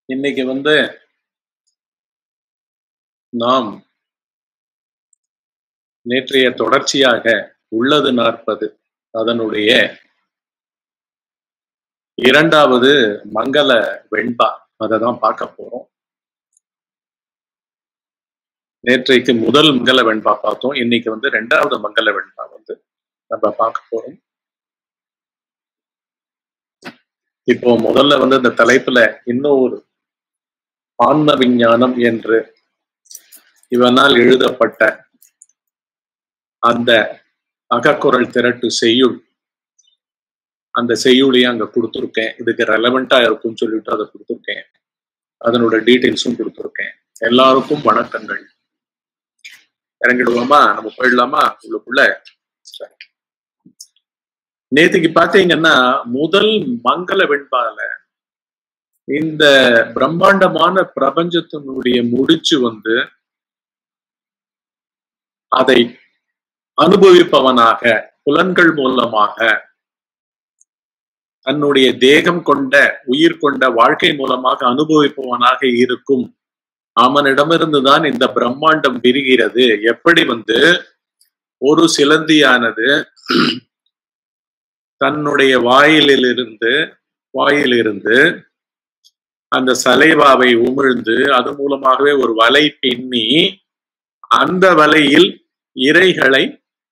இன்னைக்கு வந்து நாம் நேற்றைய தொடர்ச்சியாக உள்ளது நாற்பது அதனுடைய இரண்டாவது மங்கள வெண்பா அதை தான் பார்க்க போறோம் நேற்றைக்கு முதல் மங்கள வெண்பா பார்த்தோம் இன்னைக்கு வந்து ரெண்டாவது மங்கள வெண்பா வந்து நம்ம பார்க்க போறோம் இப்போ முதல்ல வந்து இந்த தலைப்புல இன்னொரு ஆன்ம விஞ்ஞானம் என்று இவனால் எழுதப்பட்ட அந்த அகக்குரல் திரட்டு செய்யுள் அந்த செய்யுளையும் அங்க கொடுத்துருக்கேன் இதுக்கு ரெலவெண்டா இருக்கும்னு சொல்லிட்டு அதை கொடுத்துருக்கேன் அதனோட டீட்டெயில்ஸும் கொடுத்துருக்கேன் எல்லாருக்கும் வணக்கங்கள் இறங்கிடுவோமா நம்ம போயிடலாமா உள்ளுக்குள்ள நேத்துக்கு பாத்தீங்கன்னா முதல் மங்கள வெண்பால இந்த பிரம்மாண்டமான பிரபஞ்சத்தினுடைய முடிச்சு வந்து அதை அனுபவிப்பவனாக புலன்கள் மூலமாக தன்னுடைய தேகம் கொண்ட உயிர் கொண்ட வாழ்க்கை மூலமாக அனுபவிப்பவனாக இருக்கும் அவனிடமிருந்துதான் இந்த பிரம்மாண்டம் பிரிகிறது எப்படி வந்து ஒரு சிலந்தியானது தன்னுடைய வாயிலிருந்து வாயிலிருந்து அந்த சலைவாவை உமிழ்ந்து அது மூலமாகவே ஒரு வலை பின்னி அந்த வலையில் இறைகளை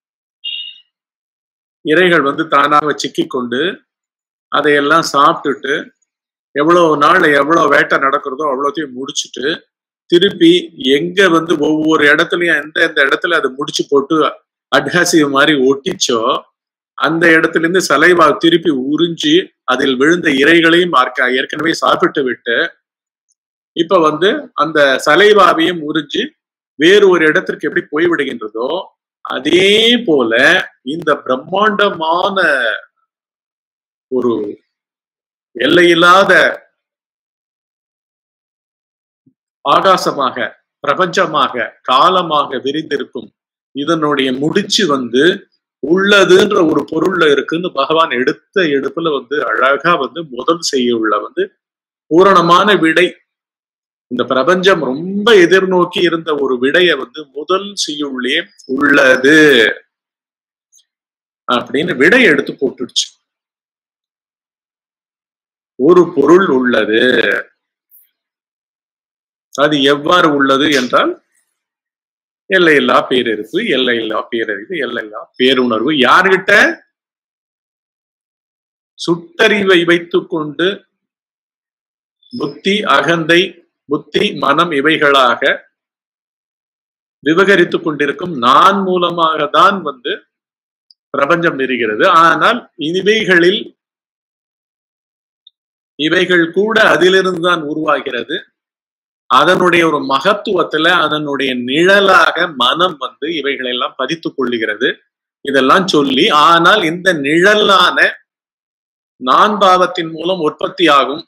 இறைகள் வந்து தானாக சிக்கி கொண்டு அதையெல்லாம் சாப்பிட்டுட்டு எவ்வளவு நாள் எவ்வளவு வேட்டை நடக்கிறதோ அவ்வளோத்தையும் முடிச்சுட்டு திருப்பி எங்க வந்து ஒவ்வொரு இடத்துலயும் எந்த எந்த இடத்துல அதை முடிச்சு போட்டு அட்ஹாசிவ் மாதிரி ஒட்டிச்சோ அந்த இடத்துல இருந்து சலைவா திருப்பி உறிஞ்சி அதில் விழுந்த இறைகளையும் ஏற்கனவே சாப்பிட்டு விட்டு இப்ப வந்து அந்த சலைவாவையும் உறிஞ்சி வேறு ஒரு இடத்திற்கு எப்படி போய்விடுகின்றதோ அதே போல இந்த பிரம்மாண்டமான ஒரு எல்லையில்லாத ஆகாசமாக பிரபஞ்சமாக காலமாக விரிந்திருக்கும் இதனுடைய முடிச்சு வந்து உள்ளதுன்ற ஒரு பொருள்ல இருக்குன்னு பகவான் எடுத்த எடுப்புல வந்து அழகா வந்து முதல் செய்யுள்ள வந்து பூரணமான விடை இந்த பிரபஞ்சம் ரொம்ப எதிர்நோக்கி இருந்த ஒரு விடைய வந்து முதல் செய்யுள்ளே உள்ளது அப்படின்னு விடை எடுத்து போட்டுடுச்சு ஒரு பொருள் உள்ளது அது எவ்வாறு உள்ளது என்றால் எல்லையில்லா பேரறிவு எல்லையில்லா பேரறிவு எல்லையில்லா பேருணர்வு யார்கிட்ட சுட்டறிவை வைத்துக் கொண்டு புத்தி அகந்தை புத்தி மனம் இவைகளாக விவகரித்துக் கொண்டிருக்கும் நான் மூலமாக தான் வந்து பிரபஞ்சம் நெறுகிறது ஆனால் இவைகளில் இவைகள் கூட அதிலிருந்து தான் உருவாகிறது அதனுடைய ஒரு மகத்துவத்துல அதனுடைய நிழலாக மனம் வந்து இவைகளெல்லாம் பதித்துக் கொள்ளுகிறது இதெல்லாம் சொல்லி ஆனால் இந்த நிழலான நான் பாவத்தின் மூலம் உற்பத்தி ஆகும்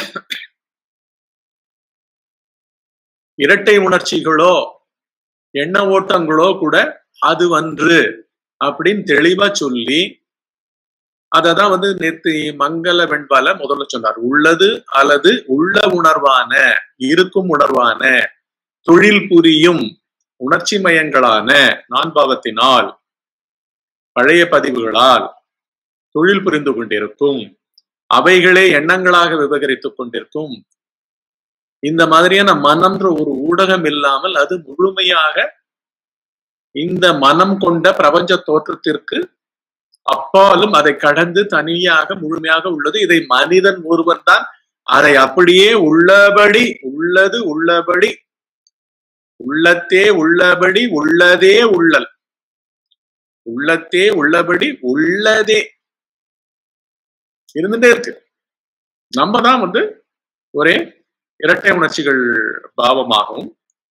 இரட்டை உணர்ச்சிகளோ எண்ண ஓட்டங்களோ கூட அது ஒன்று அப்படின்னு தெளிவா சொல்லி அததான் வந்து நேத்து மங்கள வெண்பால முதல்ல சொன்னார் உள்ளது அல்லது உள்ள உணர்வான இருக்கும் உணர்வான தொழில் புரியும் உணர்ச்சி மயங்களான நான்பாவத்தினால் பழைய பதிவுகளால் தொழில் புரிந்து கொண்டிருக்கும் அவைகளே எண்ணங்களாக விவகரித்துக் கொண்டிருக்கும் இந்த மாதிரியான மனம்ன்ற ஒரு ஊடகம் இல்லாமல் அது முழுமையாக இந்த மனம் கொண்ட பிரபஞ்ச தோற்றத்திற்கு அப்பாலும் அதை கடந்து தனியாக முழுமையாக உள்ளது இதை மனிதன் ஒருவன் தான் அதை அப்படியே உள்ளபடி உள்ளது உள்ளபடி உள்ளத்தே உள்ளபடி உள்ளதே உள்ளல் உள்ளத்தே உள்ளபடி உள்ளதே இருந்துட்டே இருக்கு நம்ம தான் வந்து ஒரே இரட்டை உணர்ச்சிகள் பாவமாகவும்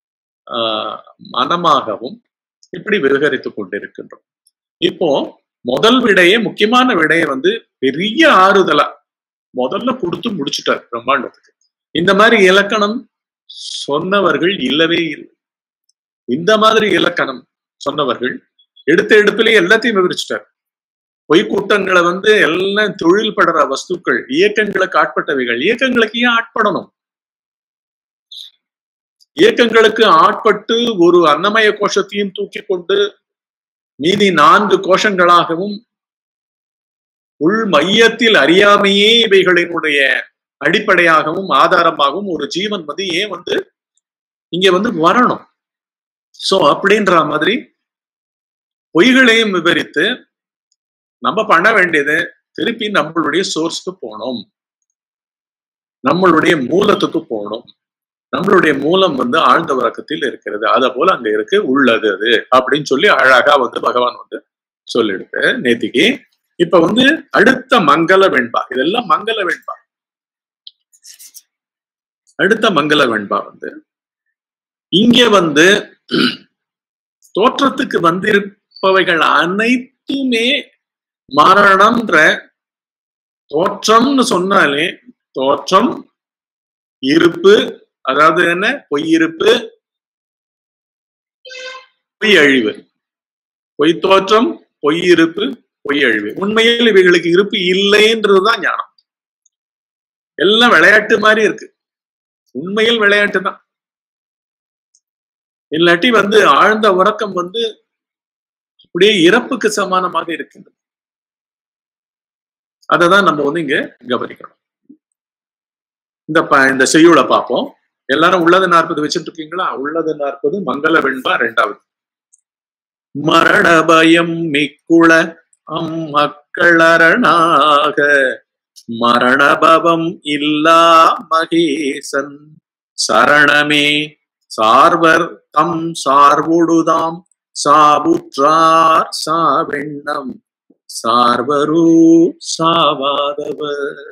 மனமாகவும் இப்படி விவகரித்துக் கொண்டிருக்கின்றோம் இப்போ முதல் விடையே முக்கியமான விடையை வந்து பெரிய ஆறுதலா முதல்ல கொடுத்து முடிச்சுட்டார் பிரம்மாண்டத்துக்கு இந்த மாதிரி இலக்கணம் சொன்னவர்கள் இல்லவே இல்லை இந்த மாதிரி இலக்கணம் சொன்னவர்கள் எடுத்த எடுப்பிலேயே எல்லாத்தையும் விவரிச்சுட்டார் பொய்க்கூட்டங்களை வந்து எல்லாம் தொழில் படுற வஸ்துக்கள் இயக்கங்களுக்கு ஆட்பட்டவைகள் இயக்கங்களுக்கு ஏன் ஆட்படணும் இயக்கங்களுக்கு ஆட்பட்டு ஒரு அன்னமய கோஷத்தையும் தூக்கி கொண்டு மீதி நான்கு கோஷங்களாகவும் உள் மையத்தில் அறியாமையே இவைகளினுடைய அடிப்படையாகவும் ஆதாரமாகவும் ஒரு ஜீவன் வந்து ஏன் வந்து இங்க வந்து வரணும் சோ அப்படின்ற மாதிரி பொய்களையும் விவரித்து நம்ம பண்ண வேண்டியது திருப்பி நம்மளுடைய சோர்ஸ்க்கு போகணும் நம்மளுடைய மூலத்துக்கு போகணும் நம்மளுடைய மூலம் வந்து ஆழ்ந்த உறக்கத்தில் இருக்கிறது அத போல அங்க இருக்கு உள்ளது அது அப்படின்னு சொல்லி அழகா வந்து பகவான் வந்து சொல்லிடுது நேத்திக்கு இப்ப வந்து அடுத்த மங்கள வெண்பா இதெல்லாம் மங்கள வெண்பா அடுத்த மங்கள வெண்பா வந்து இங்க வந்து தோற்றத்துக்கு வந்திருப்பவைகள் அனைத்துமே மரணம்ன்ற தோற்றம்னு சொன்னாலே தோற்றம் இருப்பு அதாவது என்ன பொய் இருப்பு பொய் அழிவு பொய் தோற்றம் பொய் இருப்பு பொய் அழிவு உண்மையில் இவைகளுக்கு இருப்பு இல்லைன்றதுதான் ஞானம் எல்லாம் விளையாட்டு மாதிரி இருக்கு உண்மையில் விளையாட்டு தான் இல்லாட்டி வந்து ஆழ்ந்த உறக்கம் வந்து அப்படியே இறப்புக்கு சமானமாக இருக்கின்றது அததான் நம்ம வந்து இங்க கவனிக்கணும் இந்த ப- இந்த செய்யுளை பார்ப்போம் எல்லாரும் உள்ளது நாற்பது வச்சுட்டு இருக்கீங்களா உள்ளது நாற்பது மங்கள வெண்பா ரெண்டாவது மரண பயம் மிக்குள அம்மக்களரணாக மரணபவம் இல்லா மகேசன் சரணமே சார்வர் தம் சார்வுடுதாம் சாபுற்றார் சாவெண்ணம் சார்வரு சாவாதவர்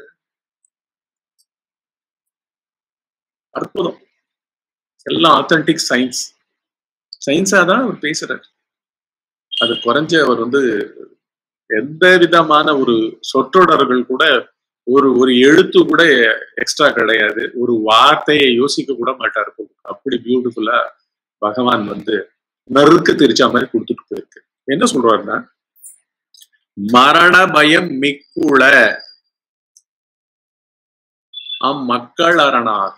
அற்புதம் எல்லாம் ஆத்தென்டிக் சயின்ஸ் சயின்ஸா தான் அவர் பேசுறாரு அது குறைஞ்ச அவர் வந்து எந்த விதமான ஒரு சொற்றொடர்கள் கூட ஒரு ஒரு எழுத்து கூட எக்ஸ்ட்ரா கிடையாது ஒரு வார்த்தையை யோசிக்க கூட மாட்டார் அப்படி பியூட்டிஃபுல்லா பகவான் வந்து நறுக்கு தெரிச்ச மாதிரி கொடுத்துட்டு போயிருக்கு என்ன சொல்றாருன்னா மரண பயம் மிக்குள அம்மக்கள் அரணாக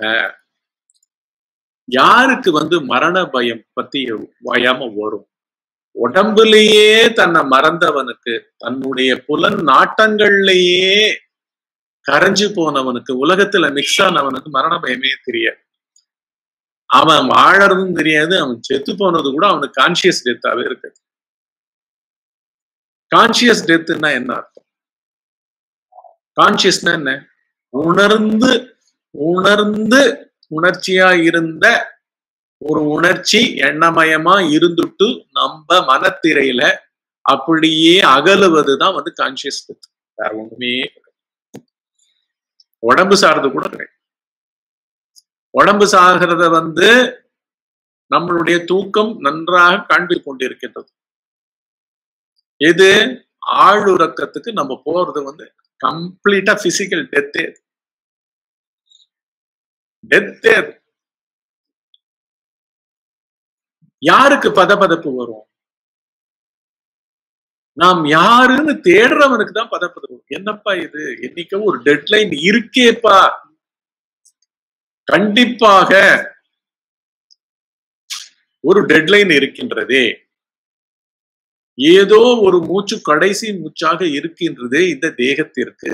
யாருக்கு வந்து மரண பயம் பத்தி பயாம வரும் உடம்புலயே தன்னை மறந்தவனுக்கு தன்னுடைய புலன் நாட்டங்கள்லயே கரைஞ்சு போனவனுக்கு உலகத்துல மிக்ஸ் ஆனவனுக்கு மரண பயமே தெரியாது அவன் வாழறதும் தெரியாது அவன் செத்து போனது கூட அவனுக்கு கான்சியஸ் டெத்தாவே இருக்காது கான்சியஸ் டெத்துன்னா என்ன அர்த்தம் கான்சியஸ்னா என்ன உணர்ந்து உணர்ந்து உணர்ச்சியா இருந்த ஒரு உணர்ச்சி எண்ணமயமா இருந்துட்டு நம்ம மனத்திரையில அப்படியே அகலுவதுதான் வந்து கான்சியஸ் டெத் வேற ஒண்ணுமே கிடையாது. உடம்பு சார்ந்து கூட கிடையாது உடம்பு சாகிறத வந்து நம்மளுடைய தூக்கம் நன்றாக காண்பிக் கொண்டிருக்கின்றது எது ஆழ்உறக்கத்துக்கு நம்ம போறது வந்து கம்ப்ளீட்டா பிசிக்கல் டெத்தே டெத்தே யாருக்கு பதபதப்பு வரும் நாம் யாருன்னு தேடுறவனுக்கு தான் பதப்பதப்பு வரும். என்னப்பா இது என்னைக்கோ ஒரு டெட்லைன் இருக்கேப்பா கண்டிப்பாக ஒரு டெட்லைன் இருக்கின்றதே ஏதோ ஒரு மூச்சு கடைசி மூச்சாக இருக்கின்றதே இந்த தேகத்திற்கு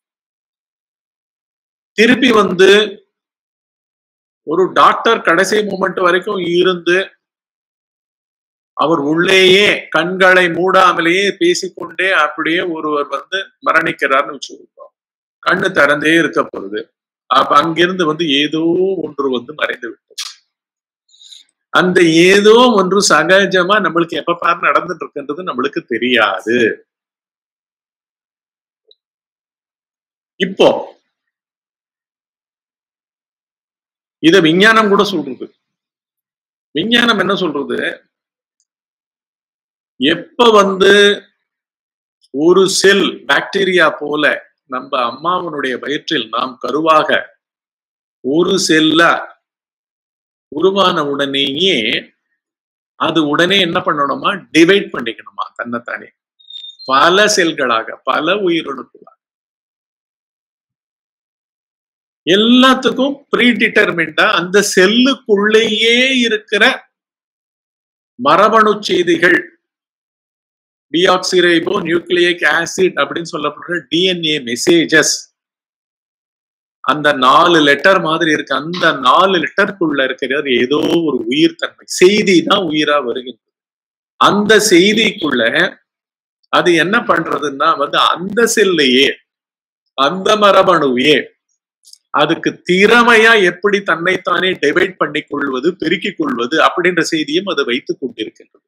திருப்பி வந்து ஒரு டாக்டர் கடைசி மூமெண்ட் வரைக்கும் இருந்து அவர் உள்ளேயே கண்களை மூடாமலேயே பேசிக்கொண்டே அப்படியே ஒருவர் வந்து மரணிக்கிறார்னு வச்சுருக்கோம் கண்ணு திறந்தே இருக்க போகுது அப்ப அங்கிருந்து வந்து ஏதோ ஒன்று வந்து மறைந்து விட்டது அந்த ஏதோ ஒன்று சகஜமா நம்மளுக்கு எப்ப பாரு நடந்துட்டு இருக்குன்றது நம்மளுக்கு தெரியாது இப்போ இத விஞ்ஞானம் கூட சொல்றது விஞ்ஞானம் என்ன சொல்றது எப்ப வந்து ஒரு செல் பாக்டீரியா போல நம்ம அம்மாவனுடைய வயிற்றில் நாம் கருவாக ஒரு செல்ல உருவான உடனேயே அது உடனே என்ன பண்ணணுமா டிவைட் பண்ணிக்கணுமா தன்னைத்தானே பல செல்களாக பல உயிரணுக்களாக எல்லாத்துக்கும் ப்ரீ டிட்டர்மிண்டா அந்த செல்லுக்குள்ளேயே இருக்கிற மரபணு செய்திகள் டிஆக்சிரைபோ நியூக்ளியிக் ஆசிட் அப்படின்னு சொல்லப்படுற டிஎன்ஏ மெசேஜஸ் அந்த நாலு லெட்டர் மாதிரி இருக்கு அந்த நாலு லெட்டருக்குள்ள இருக்கிறது ஏதோ ஒரு உயிர் தன்மை செய்தி தான் உயிரா வருகின்றது அந்த செய்திக்குள்ள அது என்ன பண்றதுன்னா வந்து அந்த செல்லையே அந்த மரபணுவையே அதுக்கு திறமையா எப்படி தன்னைத்தானே டிவைட் பண்ணி கொள்வது பெருக்கிக் கொள்வது அப்படின்ற செய்தியும் அது வைத்துக் கொண்டிருக்கின்றது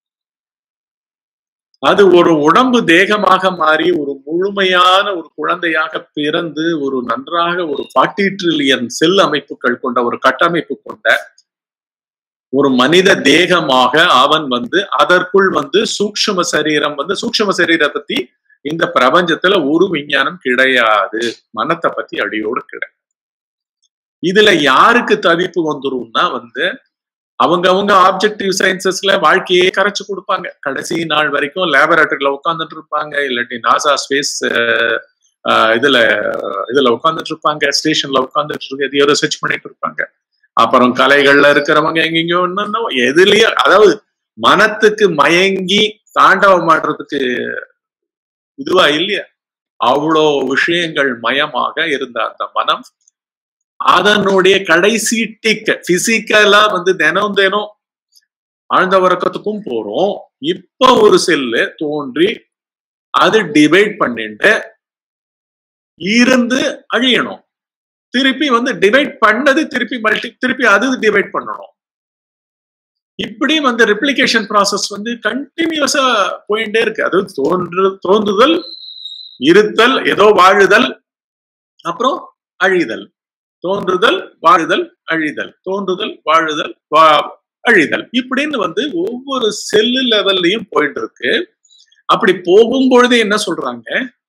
அது ஒரு உடம்பு தேகமாக மாறி ஒரு முழுமையான ஒரு குழந்தையாக பிறந்து ஒரு நன்றாக ஒரு ஃபார்ட்டி ட்ரில்லியன் செல் அமைப்புகள் கொண்ட ஒரு கட்டமைப்பு கொண்ட ஒரு மனித தேகமாக அவன் வந்து அதற்குள் வந்து சூக்ஷ்ம சரீரம் வந்து சூக்ஷ்ம சரீரத்தை பத்தி இந்த பிரபஞ்சத்துல ஒரு விஞ்ஞானம் கிடையாது மனத்தை பத்தி அடியோடு கிடையாது இதுல யாருக்கு தவிப்பு வந்துரும்னா வந்து அவங்க அவங்க ஆப்ஜெக்டிவ் சயின்சஸ்ல வாழ்க்கையே கரைச்சு கொடுப்பாங்க கடைசி நாள் வரைக்கும் லேபரேட்டரியில உட்காந்துட்டு இருப்பாங்க இல்லாட்டி நாசா ஸ்பேஸ் இதுல இதுல உட்காந்துட்டு இருப்பாங்க ஸ்டேஷன்ல உட்காந்துட்டு இருக்கு எதையோ ரிசர்ச் பண்ணிட்டு இருப்பாங்க அப்புறம் கலைகள்ல இருக்கிறவங்க எங்கெங்கயோ இன்னும் எதுலயோ அதாவது மனத்துக்கு மயங்கி தாண்டவம் ஆடுறதுக்கு இதுவா இல்லையா அவ்வளோ விஷயங்கள் மயமாக இருந்த அந்த மனம் அதனுடைய கடைசி டிக் பிசிக்கலா வந்து தினம் தினம் ஆழ்ந்த உறக்கத்துக்கும் போறோம் இப்ப ஒரு செல்லு தோன்றி அது டிவைட் பண்ணிட்டு இருந்து அழியணும் திருப்பி வந்து டிவைட் பண்ணது திருப்பி மல்டி திருப்பி அது டிவைட் பண்ணணும் இப்படி வந்து ரெப்ளிகேஷன் ப்ராசஸ் வந்து கண்டினியூஸா போயிட்டே இருக்கு அது தோன்று தோன்றுதல் இருத்தல் ஏதோ வாழுதல் அப்புறம் அழிதல் தோன்றுதல் வாழுதல் அழிதல் தோன்றுதல் வாழுதல் வா அழிதல் இப்படின்னு வந்து ஒவ்வொரு செல்லு லெவல்லையும் போயிட்டு இருக்கு அப்படி போகும்பொழுது என்ன சொல்றாங்க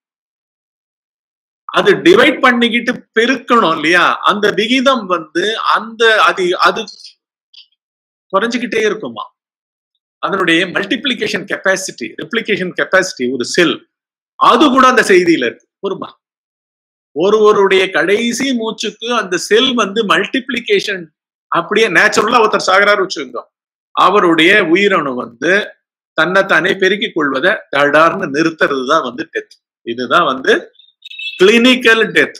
அது டிவைட் பண்ணிக்கிட்டு பெருக்கணும் இல்லையா அந்த விகிதம் வந்து அந்த அது அது குறைஞ்சுக்கிட்டே இருக்குமா அதனுடைய மல்டிப்ளிகேஷன் கெப்பாசிட்டி ரெப்ளிகேஷன் கெப்பாசிட்டி ஒரு செல் அது கூட அந்த செய்தியில இருக்கு பொறுமா ஒருவருடைய கடைசி மூச்சுக்கு அந்த செல் வந்து மல்டிப்ளிகேஷன் அப்படியே நேச்சுரலா ஒருத்தர் சாகராரு வச்சுக்கோங்க அவருடைய உயிரணு வந்து தன்னைத்தானே பெருக்கிக் கொள்வதை தடார்னு நிறுத்துறது தான் வந்து டெத் இதுதான் வந்து கிளினிக்கல் டெத்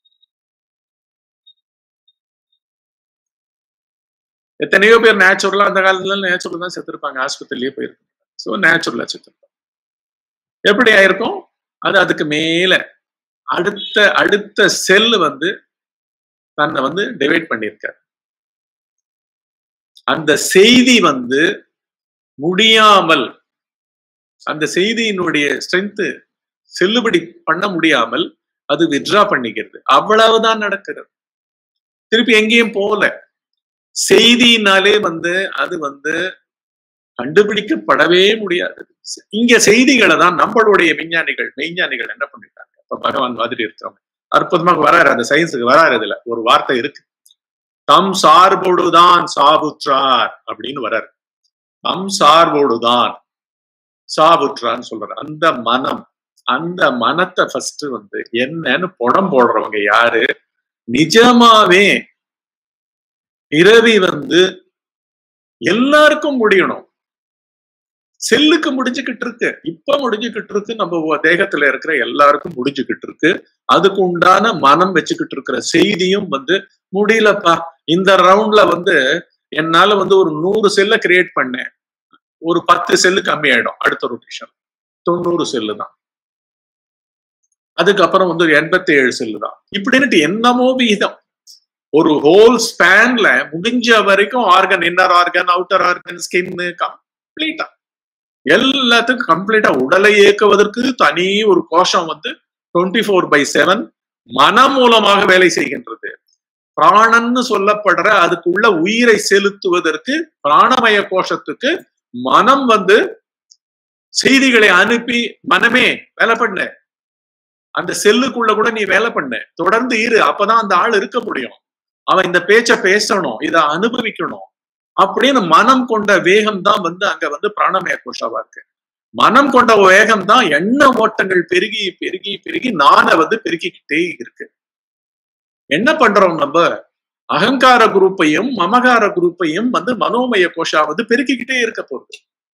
எத்தனையோ பேர் நேச்சுரலா அந்த காலத்துல நேச்சுரல் தான் செத்துருப்பாங்க ஆஸ்பத்திரிலேயே போயிருப்பாங்க ஸோ நேச்சுரலா செத்துருப்பாங்க எப்படி ஆயிருக்கும் அது அதுக்கு மேல அடுத்த அடுத்த செல் வந்து தன்னை வந்து டிவைட் பண்ணியிருக்காரு அந்த செய்தி வந்து முடியாமல் அந்த செய்தியினுடைய ஸ்ட்ரென்த் செல்லுபடி பண்ண முடியாமல் அது வித்ரா பண்ணிக்கிறது அவ்வளவுதான் நடக்கிறது திருப்பி எங்கேயும் போகல செய்தினாலே வந்து அது வந்து கண்டுபிடிக்கப்படவே முடியாது இங்க செய்திகளை தான் நம்மளுடைய விஞ்ஞானிகள் மெய்ஞானிகள் என்ன பண்ணிட்டாங்க இப்ப பகவான் மாதிரி இருக்கிறவங்க அற்புதமாக வராரு அந்த சயின்ஸுக்கு வராரு இதுல ஒரு வார்த்தை இருக்கு தம் சார்போடுதான் சாபுற்றார் அப்படின்னு வராரு தம் சார்போடுதான் சாபுற்றான்னு சொல்றாரு அந்த மனம் அந்த மனத்தை ஃபர்ஸ்ட் வந்து என்னன்னு புடம் போடுறவங்க யாரு நிஜமாவே பிறவி வந்து எல்லாருக்கும் முடியணும் செல்லுக்கு முடிஞ்சுக்கிட்டு இருக்கு இப்ப முடிஞ்சுக்கிட்டு இருக்கு நம்ம தேகத்துல இருக்கிற எல்லாருக்கும் முடிஞ்சுக்கிட்டு இருக்கு அதுக்கு உண்டான மனம் வச்சுக்கிட்டு இருக்கிற செய்தியும் வந்து முடியலப்பா இந்த ரவுண்ட்ல வந்து என்னால வந்து ஒரு நூறு செல்லை கிரியேட் பண்ணேன் ஒரு பத்து செல்லு கம்மி ஆயிடும் அடுத்த ரொட்டேஷன் தொண்ணூறு செல்லு தான் அதுக்கப்புறம் வந்து ஒரு எண்பத்தி ஏழு செல்லு தான் இப்படின்னுட்டு என்னமோ விகிதம் ஒரு ஹோல் ஸ்பேன்ல முடிஞ்ச வரைக்கும் organ inner organ outer organ ஸ்கின்னு கம்ப்ளீட்டா எல்லாத்துக்கும் கம்ப்ளீட்டா உடலை இயக்குவதற்கு தனி ஒரு கோஷம் வந்து டுவெண்ட்டி ஃபோர் பை செவன் மனம் மூலமாக வேலை செய்கின்றது பிராணன்னு சொல்லப்படுற அதுக்குள்ள உயிரை செலுத்துவதற்கு பிராணமய கோஷத்துக்கு மனம் வந்து செய்திகளை அனுப்பி மனமே வேலை பண்ண அந்த செல்லுக்குள்ள கூட நீ வேலை பண்ண தொடர்ந்து இரு அப்பதான் அந்த ஆள் இருக்க முடியும் அவன் இந்த பேச்ச பேசணும் இத அனுபவிக்கணும் அப்படின்னு மனம் கொண்ட வேகம் தான் வந்து அங்க வந்து பிராணமய கோஷாவா இருக்கு மனம் கொண்ட வேகம் தான் எண்ண ஓட்டங்கள் பெருகி பெருகி பெருகி நானை வந்து பெருக்கிக்கிட்டே இருக்கு என்ன பண்றோம் நம்ம அகங்கார குரூப்பையும் மமகார குரூப்பையும் வந்து மனோமய கோஷா வந்து பெருக்கிக்கிட்டே இருக்க போகுது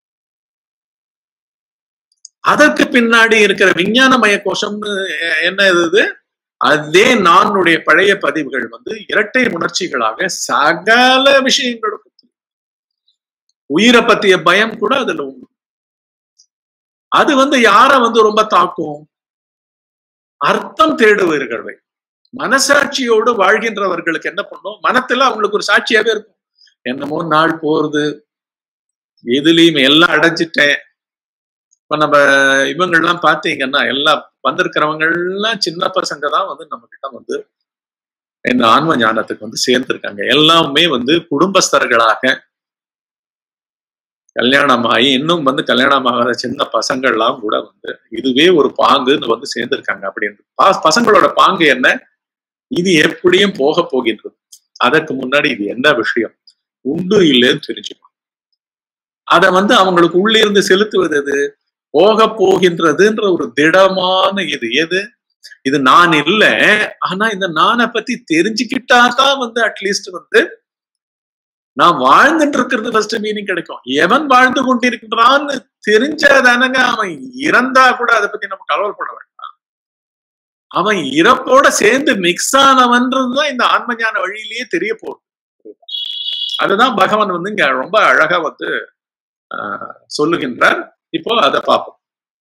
அதற்கு பின்னாடி இருக்கிற விஞ்ஞானமய கோஷம்னு என்ன இது அதே நானுடைய பழைய பதிவுகள் வந்து இரட்டை உணர்ச்சிகளாக சகல விஷயங்களுக்கும் உயிரை பத்திய பயம் கூட அதுல உண்டு அது வந்து யார வந்து ரொம்ப தாக்கும் அர்த்தம் தேடுவர்களை மனசாட்சியோடு வாழ்கின்றவர்களுக்கு என்ன பண்ணும் மனத்துல அவங்களுக்கு ஒரு சாட்சியாவே இருக்கும் என்னமோ நாள் போறது எதுலயும் எல்லாம் அடைஞ்சிட்டேன் இப்ப நம்ம இவங்கெல்லாம் பாத்தீங்கன்னா எல்லாம் வந்திருக்கிறவங்க எல்லாம் சின்ன பசங்க தான் வந்து நம்ம கிட்ட வந்து இந்த ஆன்ம ஞானத்துக்கு வந்து சேர்ந்திருக்காங்க எல்லாமே வந்து குடும்பஸ்தர்களாக கல்யாணம் ஆகி இன்னும் வந்து கல்யாணம் ஆகாத சின்ன பசங்கள்லாம் கூட வந்து இதுவே ஒரு பாங்குன்னு வந்து சேர்ந்திருக்காங்க அப்படின்னு பசங்களோட பாங்கு என்ன இது எப்படியும் போக போகின்றது அதற்கு முன்னாடி இது என்ன விஷயம் உண்டு இல்லைன்னு தெரிஞ்சுக்கணும் அதை வந்து அவங்களுக்கு உள்ளிருந்து செலுத்துவது எது போக போகின்றதுன்ற ஒரு திடமான இது எது இது நான் இல்லை ஆனா இந்த நானை பத்தி தெரிஞ்சுக்கிட்டா தான் வந்து அட்லீஸ்ட் வந்து நான் வாழ்ந்துட்டு இருக்கிறது ஃபர்ஸ்ட் மீனிங் கிடைக்கும் எவன் வாழ்ந்து கொண்டிருக்கின்றான்னு தெரிஞ்சாதானங்க அவன் இறந்தா கூட அதை பத்தி நம்ம கவலைப்பட வேண்டாம் அவன் இறப்போட சேர்ந்து மிக்ஸ் ஆனவன்றதுதான் இந்த ஆன்மஞான வழியிலேயே தெரிய போகுது அதுதான் பகவான் வந்து இங்க ரொம்ப அழகா வந்து சொல்லுகின்றார் இப்போ அதை பார்ப்போம்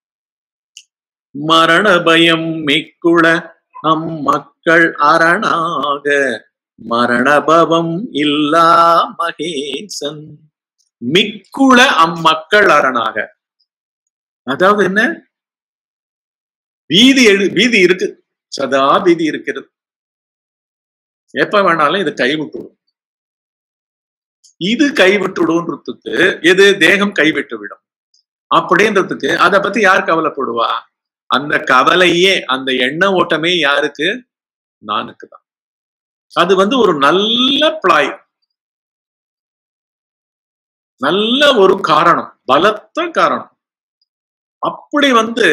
மரண பயம் மிக்குள நம் மக்கள் அரணாக மரணபவம் இல்லா மகேசன் மிக்குள அம்மக்கள் அரணாக அதாவது என்ன வீதி எழு வீதி இருக்கு சதா வீதி இருக்கிறது எப்ப வேணாலும் இது கைவிட்டுடும் இது கைவிட்டுடும்ன்றதுக்கு எது தேகம் கைவிட்டு விடும் அப்படின்றதுக்கு அதை பத்தி யார் கவலைப்படுவா அந்த கவலையே அந்த எண்ண ஓட்டமே யாருக்கு நானுக்கு தான் அது வந்து ஒரு நல்ல பிளாய் நல்ல ஒரு காரணம் பலத்த காரணம் அப்படி வந்து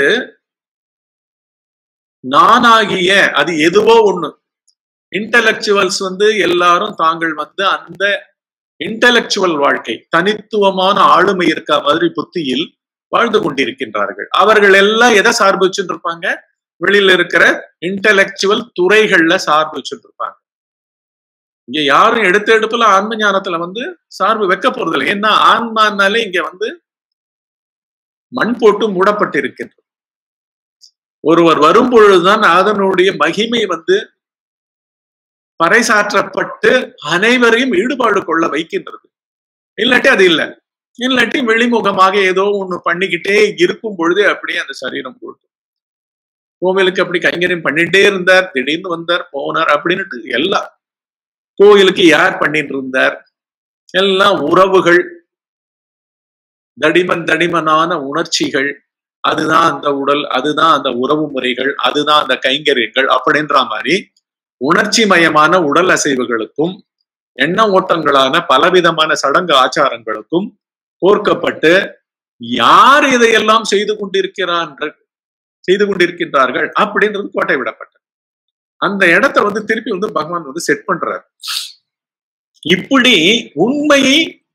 நானாகிய அது எதுவோ ஒண்ணு இன்டலெக்சுவல்ஸ் வந்து எல்லாரும் தாங்கள் வந்து அந்த இன்டலெக்சுவல் வாழ்க்கை தனித்துவமான ஆளுமை இருக்க மாதிரி புத்தியில் வாழ்ந்து கொண்டிருக்கின்றார்கள் அவர்கள் எல்லாம் எதை சார்பு வச்சுட்டு இருப்பாங்க வெளியில இருக்கிற இன்டலெக்சுவல் துறைகள்ல சார்பு வச்சுட்டு இருப்பாங்க இங்க யாரும் எடுத்த எடுப்புல ஆன்ம ஞானத்துல வந்து சார்பு வைக்க போறது இல்லை ஏன்னா ஆன்மானாலே இங்க வந்து மண் போட்டு மூடப்பட்டிருக்கின்றது ஒருவர் வரும் பொழுதுதான் அதனுடைய மகிமை வந்து பறைசாற்றப்பட்டு அனைவரையும் ஈடுபாடு கொள்ள வைக்கின்றது இல்லாட்டி அது இல்லை இல்லாட்டி வெளிமுகமாக ஏதோ ஒண்ணு பண்ணிக்கிட்டே இருக்கும் பொழுதே அப்படியே அந்த சரீரம் போட்டு கோவிலுக்கு அப்படி கைங்கரியம் பண்ணிட்டே இருந்தார் திடீர்னு வந்தார் போனார் அப்படின்னுட்டு எல்லாம் கோயிலுக்கு யார் பண்ணிட்டு இருந்தார் எல்லாம் உறவுகள் தடிமன் தடிமனான உணர்ச்சிகள் அதுதான் அந்த உடல் அதுதான் அந்த உறவு முறைகள் அதுதான் அந்த கைங்கரியங்கள் அப்படின்ற மாதிரி உணர்ச்சி மயமான உடல் அசைவுகளுக்கும் எண்ண ஓட்டங்களான பலவிதமான சடங்கு ஆச்சாரங்களுக்கும் கோர்க்கப்பட்டு யார் இதையெல்லாம் செய்து கொண்டிருக்கிறான் செய்து கொண்டிருக்கின்றார்கள் அப்படின்றது கோட்டை விடப்பட்டது அந்த இடத்த வந்து திருப்பி வந்து பகவான் வந்து செட் பண்றாரு இப்படி உண்மையை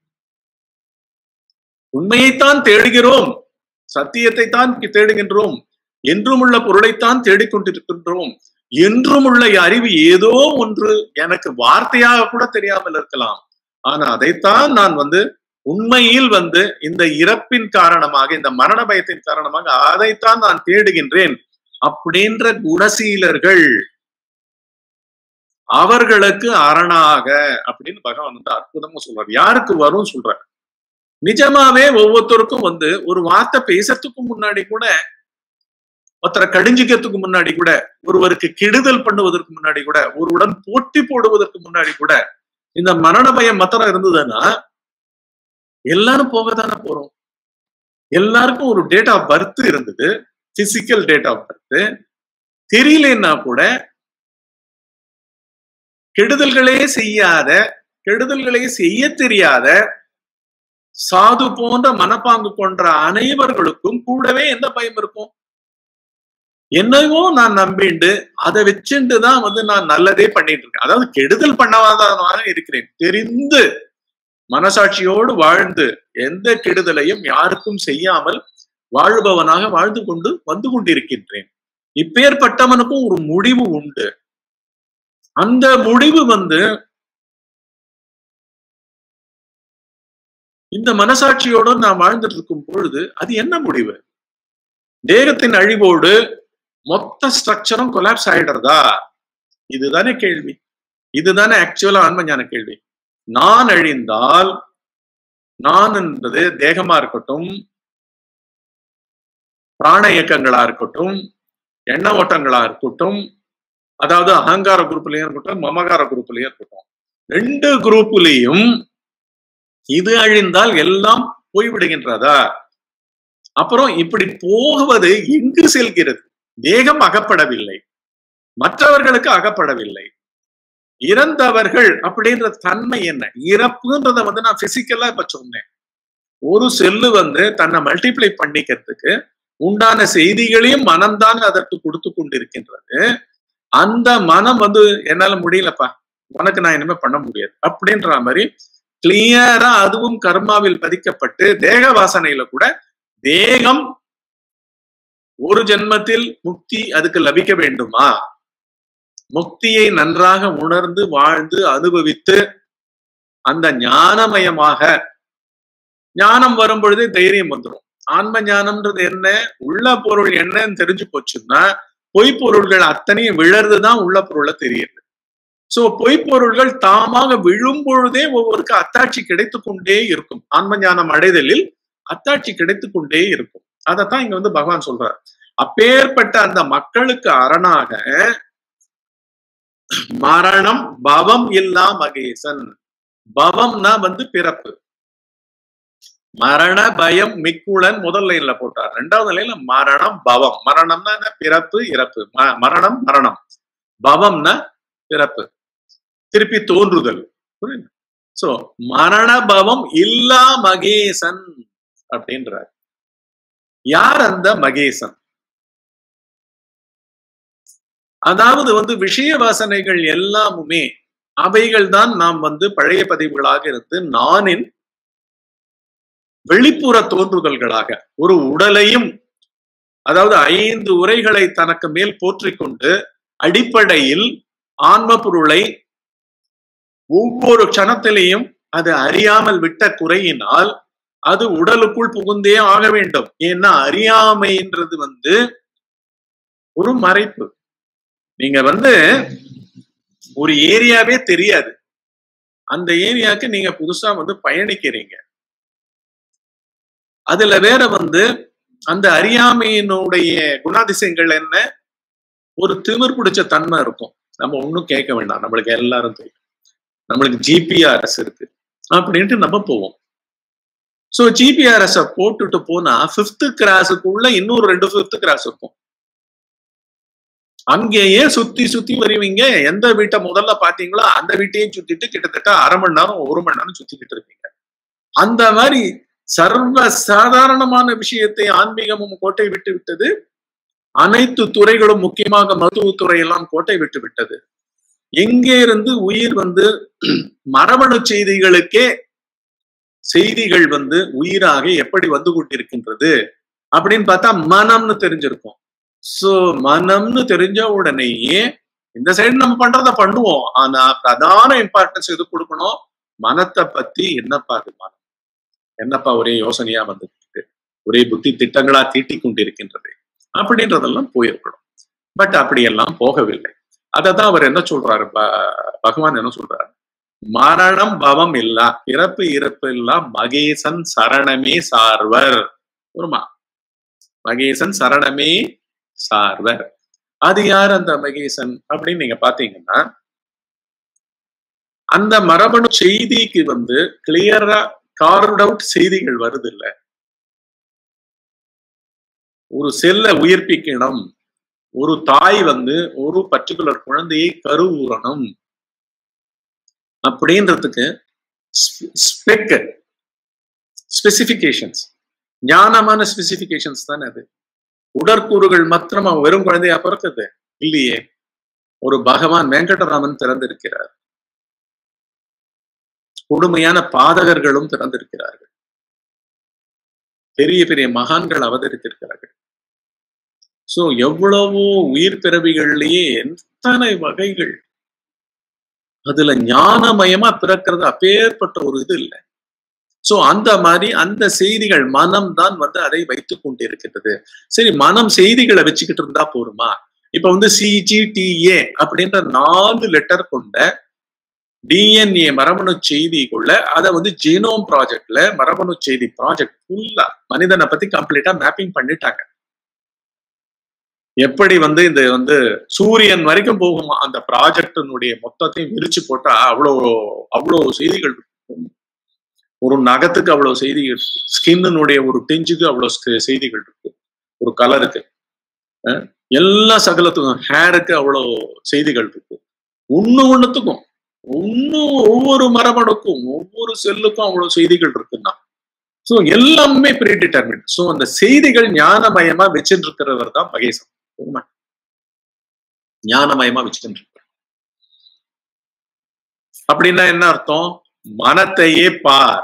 உண்மையைத்தான் தேடுகிறோம் சத்தியத்தை தான் தேடுகின்றோம் என்றும் உள்ள பொருளைத்தான் தேடிக்கொண்டிருக்கின்றோம் என்றும் உள்ள அறிவு ஏதோ ஒன்று எனக்கு வார்த்தையாக கூட தெரியாமல் இருக்கலாம் ஆனா அதைத்தான் நான் வந்து உண்மையில் வந்து இந்த இறப்பின் காரணமாக இந்த மரண பயத்தின் காரணமாக அதைத்தான் நான் தேடுகின்றேன் அப்படின்ற குணசீலர்கள் அவர்களுக்கு அரணாக அப்படின்னு பகவான் வந்து அற்புதமா சொல்றாரு யாருக்கு வரும் சொல்றாரு நிஜமாவே ஒவ்வொருத்தருக்கும் வந்து ஒரு வார்த்தை பேசறதுக்கு முன்னாடி கூட ஒருத்தரை கடிஞ்சிக்கிறதுக்கு முன்னாடி கூட ஒருவருக்கு கெடுதல் பண்ணுவதற்கு முன்னாடி கூட ஒருவுடன் போட்டி போடுவதற்கு முன்னாடி கூட இந்த மரண பயம் மாத்திரம் இருந்ததுன்னா எல்லாரும் போக தானே போறோம் எல்லாருக்கும் ஒரு டேட் ஆஃப் பர்த் இருந்தது பிசிக்கல் டேட் ஆஃப் பர்த் தெரியலன்னா கூட கெடுதல்களே செய்யாத கெடுதல்களே செய்ய தெரியாத சாது போன்ற மனப்பாங்கு கொன்ற அனைவர்களுக்கும் கூடவே என்ன பயம் இருக்கும் என்னவோ நான் நம்பிண்டு அதை வச்சுட்டு தான் வந்து நான் நல்லதே பண்ணிட்டு இருக்கேன் அதாவது கெடுதல் பண்ணவாதமாக இருக்கிறேன் தெரிந்து மனசாட்சியோடு வாழ்ந்து எந்த கெடுதலையும் யாருக்கும் செய்யாமல் வாழ்பவனாக வாழ்ந்து கொண்டு வந்து கொண்டிருக்கின்றேன் இப்பேற்பட்டவனுக்கும் ஒரு முடிவு உண்டு அந்த முடிவு வந்து இந்த மனசாட்சியோட நான் வாழ்ந்துட்டு இருக்கும் பொழுது அது என்ன முடிவு தேகத்தின் அழிவோடு மொத்த ஸ்ட்ரக்சரும் கொலாப்ஸ் ஆயிடுறதா இதுதானே கேள்வி இதுதானே ஆக்சுவலா ஆன்மஞான கேள்வி நான் அழிந்தால் நான் என்பது தேகமா இருக்கட்டும் பிராண இயக்கங்களா இருக்கட்டும் எண்ண ஓட்டங்களா இருக்கட்டும் அதாவது அகங்கார குரூப்லயும் இருக்கட்டும் மமகார குரூப்லயும் இருக்கட்டும் ரெண்டு குரூப்லயும் இது அழிந்தால் எல்லாம் போய்விடுகின்றதா அப்புறம் இப்படி போவது எங்கு செல்கிறது தேகம் அகப்படவில்லை மற்றவர்களுக்கு அகப்படவில்லை இறந்தவர்கள் அப்படின்ற தன்மை என்ன இறப்புன்றத வந்து நான் பிசிக்கலா இப்ப சொன்னேன் ஒரு செல்லு வந்து தன்னை மல்டிப்ளை பண்ணிக்கிறதுக்கு உண்டான செய்திகளையும் மனம்தான் அதற்கு கொடுத்து கொண்டிருக்கின்றது அந்த மனம் வந்து என்னால முடியலப்பா உனக்கு நான் இனிமே பண்ண முடியாது அப்படின்ற மாதிரி கிளியரா அதுவும் கர்மாவில் பதிக்கப்பட்டு தேக வாசனையில கூட தேகம் ஒரு ஜென்மத்தில் முக்தி அதுக்கு லபிக்க வேண்டுமா முக்தியை நன்றாக உணர்ந்து வாழ்ந்து அனுபவித்து அந்த ஞானமயமாக ஞானம் வரும் பொழுதே தைரியம் வந்துடும் ஆன்ம ஞானம்ன்றது என்ன உள்ள பொருள் என்னன்னு தெரிஞ்சு போச்சுன்னா பொய்ப்பொருள்கள் அத்தனையும் விழறதுதான் உள்ள பொருளை தெரியுது சோ பொய்ப்பொருள்கள் தாமாக விழும் பொழுதே ஒவ்வொருக்கு அத்தாட்சி கிடைத்து கொண்டே இருக்கும் ஆன்ம ஞானம் அடைதலில் அத்தாட்சி கிடைத்து கொண்டே இருக்கும் அதைத்தான் இங்க வந்து பகவான் சொல்றார் அப்பேற்பட்ட அந்த மக்களுக்கு அரணாக மரணம் பவம் இல்லா மகேசன் பவம்னா வந்து பிறப்பு மரண பயம் மிக்குளன் முதல் லைன்ல போட்டார் ரெண்டாவது லைன்ல மரணம் பவம் மரணம்னா என்ன பிறப்பு இறப்பு மரணம் மரணம் பவம்னா பிறப்பு திருப்பி தோன்றுதல் புரியுது சோ மரண பவம் இல்லா மகேசன் அப்படின்றார் யார் அந்த மகேசன் அதாவது வந்து விஷய வாசனைகள் எல்லாமுமே அவைகள் தான் நாம் வந்து பழைய பதிவுகளாக இருந்து நானின் வெளிப்புற தோன்றுதல்களாக ஒரு உடலையும் அதாவது ஐந்து உரைகளை தனக்கு மேல் போற்றிக்கொண்டு அடிப்படையில் ஆன்ம பொருளை ஒவ்வொரு க்ஷணத்திலையும் அது அறியாமல் விட்ட குறையினால் அது உடலுக்குள் புகுந்தே ஆக வேண்டும் ஏன்னா அறியாமைன்றது வந்து ஒரு மறைப்பு நீங்க வந்து ஒரு ஏரியாவே தெரியாது அந்த ஏரியாவுக்கு நீங்க புதுசா வந்து பயணிக்கிறீங்க அதுல வேற வந்து அந்த அறியாமையினுடைய குணாதிசயங்கள் என்ன ஒரு திமிர் பிடிச்ச தன்மை இருக்கும் நம்ம ஒன்றும் கேட்க வேண்டாம் நம்மளுக்கு எல்லாரும் தெரியும் நம்மளுக்கு ஜிபிஆர்எஸ் இருக்கு அப்படின்ட்டு நம்ம போவோம் ஸோ ஜிபிஆர்எஸ் போட்டுட்டு போனா ஃபிஃப்த் கிராஸுக்குள்ள இன்னொரு ரெண்டு ஃபிஃப்த் கிராஸ் இருக்கும் அங்கேயே சுத்தி சுத்தி வருவீங்க எந்த வீட்டை முதல்ல பாத்தீங்களோ அந்த வீட்டையும் சுத்திட்டு கிட்டத்தட்ட அரை மணி நேரம் ஒரு மணி நேரம் சுத்திக்கிட்டு இருப்பீங்க அந்த மாதிரி சர்வ சாதாரணமான விஷயத்தை ஆன்மீகமும் கோட்டை விட்டு விட்டது அனைத்து துறைகளும் முக்கியமாக மருத்துவத்துறை எல்லாம் கோட்டை விட்டு விட்டது எங்கே இருந்து உயிர் வந்து மரபணு செய்திகளுக்கே செய்திகள் வந்து உயிராக எப்படி வந்து கொண்டிருக்கின்றது அப்படின்னு பார்த்தா மனம்னு தெரிஞ்சிருக்கும் சோ மனம்னு தெரிஞ்ச உடனேயே இந்த சைடு நம்ம பண்றத பண்ணுவோம் ஆனா பிரதான இம்பார்ட்டன்ஸ் எது கொடுக்கணும் மனத்தை பத்தி என்னப்பா அது மனம் என்னப்பா ஒரே யோசனையா வந்துட்டு ஒரே புத்தி திட்டங்களா தீட்டி கொண்டிருக்கின்றது அப்படின்றதெல்லாம் போயிருக்கணும் பட் அப்படியெல்லாம் போகவில்லை அததான் அவர் என்ன சொல்றாரு பகவான் என்ன சொல்றாரு மரணம் பவம் இல்லா பிறப்பு இறப்பு இல்லா மகேசன் சரணமே சார்வர் ஒருமா மகேசன் சரணமே சார்வர் அது யார் அந்த மகேசன் அப்படின்னு நீங்க பாத்தீங்கன்னா அந்த மரபணு செய்திக்கு வந்து கிளியரா கார்ட் அவுட் செய்திகள் வருது இல்ல ஒரு செல்ல உயிர்ப்பிக்கணும் ஒரு தாய் வந்து ஒரு பர்டிகுலர் குழந்தையை கருவுறணும் அப்படின்றதுக்கு ஸ்பெக் ஸ்பெசிபிகேஷன்ஸ் ஞானமான ஸ்பெசிபிகேஷன்ஸ் தானே அது உடற்கூறுகள் மாத்திரம் அவன் வெறும் குழந்தையா பிறக்குது இல்லையே ஒரு பகவான் வெங்கடராமன் பிறந்திருக்கிறார் கொடுமையான பாதகர்களும் பிறந்திருக்கிறார்கள் பெரிய பெரிய மகான்கள் அவதரித்திருக்கிறார்கள் சோ எவ்வளவோ உயிர் பிறவிகள்லயே எத்தனை வகைகள் அதுல ஞானமயமா பிறக்கிறது அப்பேற்பட்ட ஒரு இது இல்லை சோ அந்த மாதிரி அந்த செய்திகள் மனம் தான் வந்து அதை வைத்துக் கொண்டிருக்கின்றது சரி மனம் செய்திகளை வச்சுக்கிட்டு இருந்தா போருமா இப்ப வந்து சிஜிடிஏ அப்படின்ற நாலு லெட்டர் கொண்ட டிஎன்ஏ மரபணு செய்திக்குள்ள அதை வந்து ஜீனோம் ப்ராஜெக்ட்ல மரபணு செய்தி ப்ராஜெக்ட் ஃபுல்லா மனிதனை பத்தி கம்ப்ளீட்டா மேப்பிங் பண்ணிட்டாங்க எப்படி வந்து இந்த வந்து சூரியன் வரைக்கும் போகுமா அந்த ப்ராஜெக்டினுடைய மொத்தத்தையும் விரிச்சு போட்டா அவ்வளோ அவ்வளோ செய்திகள் இருக்கும் ஒரு நகத்துக்கு அவ்வளவு செய்திகள் ஸ்கின்னுடைய ஒரு டெஞ்சுக்கு அவ்வளவு செய்திகள் இருக்கு ஒரு கலருக்கு எல்லா சகலத்துக்கும் ஹேருக்கு அவ்வளவு செய்திகள் இருக்கு ஒண்ணு ஒண்ணுத்துக்கும் ஒன்னும் ஒவ்வொரு மரபணுக்கும் ஒவ்வொரு செல்லுக்கும் அவ்வளவு செய்திகள் இருக்குன்னா ஸோ எல்லாமே ப்ரீ டிட்டர்மின் ஸோ அந்த செய்திகள் ஞானமயமா வச்சுட்டு இருக்கிறவர் தான் மகேசன் உண்மை ஞானமயமா வச்சுட்டு இருக்க அப்படின்னா என்ன அர்த்தம் மனத்தையே பார்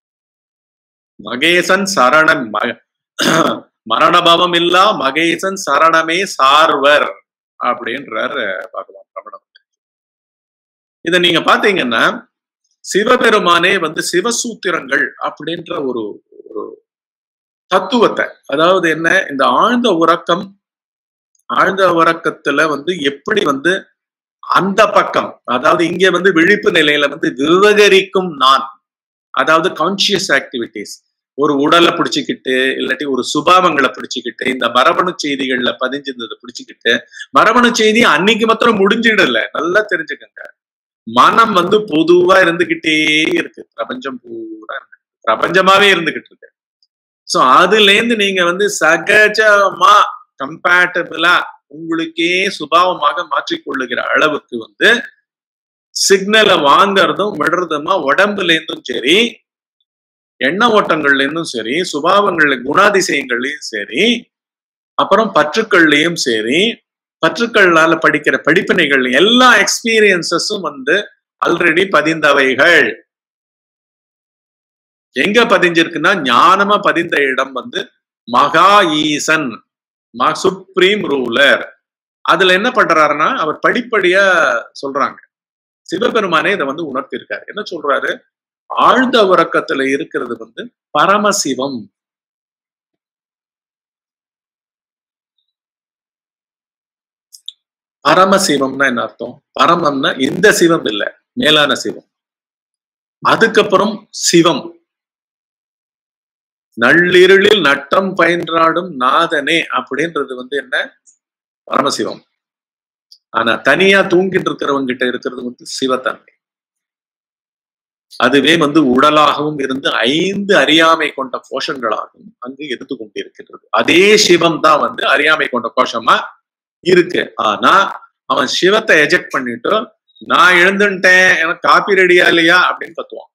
மகேசன் சரணன் மரணபாவம் இல்லா மகேசன் சரணமே சார்வர் அப்படின்றார் பகவான் ரமணம் இத நீங்க பாத்தீங்கன்னா சிவபெருமானே வந்து சிவசூத்திரங்கள் அப்படின்ற ஒரு ஒரு தத்துவத்தை அதாவது என்ன இந்த ஆழ்ந்த உறக்கம் ஆழ்ந்த உறக்கத்துல வந்து எப்படி வந்து அந்த பக்கம் அதாவது இங்க வந்து விழிப்பு நிலையில வந்து விவகரிக்கும் நான் அதாவது கான்சியஸ் ஆக்டிவிட்டிஸ் ஒரு உடலை பிடிச்சிக்கிட்டு இல்லாட்டி ஒரு சுபாவங்களை பிடிச்சிக்கிட்டு இந்த மரபணு செய்திகள்ல பதிஞ்சிருந்ததை பிடிச்சிக்கிட்டு மரபணு செய்தி அன்னைக்கு மாத்திரம் முடிஞ்சிடல நல்லா தெரிஞ்சுக்கங்க மனம் வந்து பொதுவா இருந்துகிட்டே இருக்கு பிரபஞ்சம் பூரா இருக்கு பிரபஞ்சமாவே இருந்துகிட்டு இருக்கு சோ அதுல இருந்து நீங்க வந்து சகஜமா கம்பேட்டபிளா உங்களுக்கே சுபாவமாக மாற்றிக்கொள்ளுகிற அளவுக்கு வந்து சிக்னலை வாங்கறதும் விடுறதுமா உடம்புல இருந்தும் சரி எண்ண ஓட்டங்கள்ல இருந்தும் சரி சுபாவங்கள்ல குணாதிசயங்கள்லயும் சரி அப்புறம் பற்றுக்கள்லயும் சரி பற்றுக்கள்னால படிக்கிற படிப்பினைகள் எல்லா எக்ஸ்பீரியன்சஸும் வந்து ஆல்ரெடி பதிந்தவைகள் எங்க பதிஞ்சிருக்குன்னா ஞானமா பதிந்த இடம் வந்து மகா ஈசன் சுப்ரீம் ரூலர் அதுல என்ன பண்றாருன்னா அவர் படிப்படியா சொல்றாங்க சிவபெருமானே இதை வந்து உணர்த்திருக்காரு என்ன சொல்றாரு ஆழ்ந்த உறக்கத்துல இருக்கிறது வந்து பரமசிவம் பரமசிவம்னா என்ன அர்த்தம் பரமம்னா இந்த சிவம் இல்ல மேலான சிவம் அதுக்கப்புறம் சிவம் நள்ளிருளில் நட்டம் பயின்றாடும் நாதனே அப்படின்றது வந்து என்ன பரமசிவம் ஆனா தனியா தூங்கிட்டு இருக்கிறவங்க கிட்ட இருக்கிறது வந்து சிவத்தன்மை அதுவே வந்து உடலாகவும் இருந்து ஐந்து அறியாமை கொண்ட கோஷங்களாகவும் அங்கு இருந்து கொண்டிருக்கின்றது அதே சிவம் தான் வந்து அறியாமை கொண்ட கோஷமா இருக்கு ஆனா அவன் சிவத்தை எஜெக்ட் பண்ணிட்டு நான் எழுந்துட்டேன் எனக்கு காப்பி ரெடியா இல்லையா அப்படின்னு கத்துவான்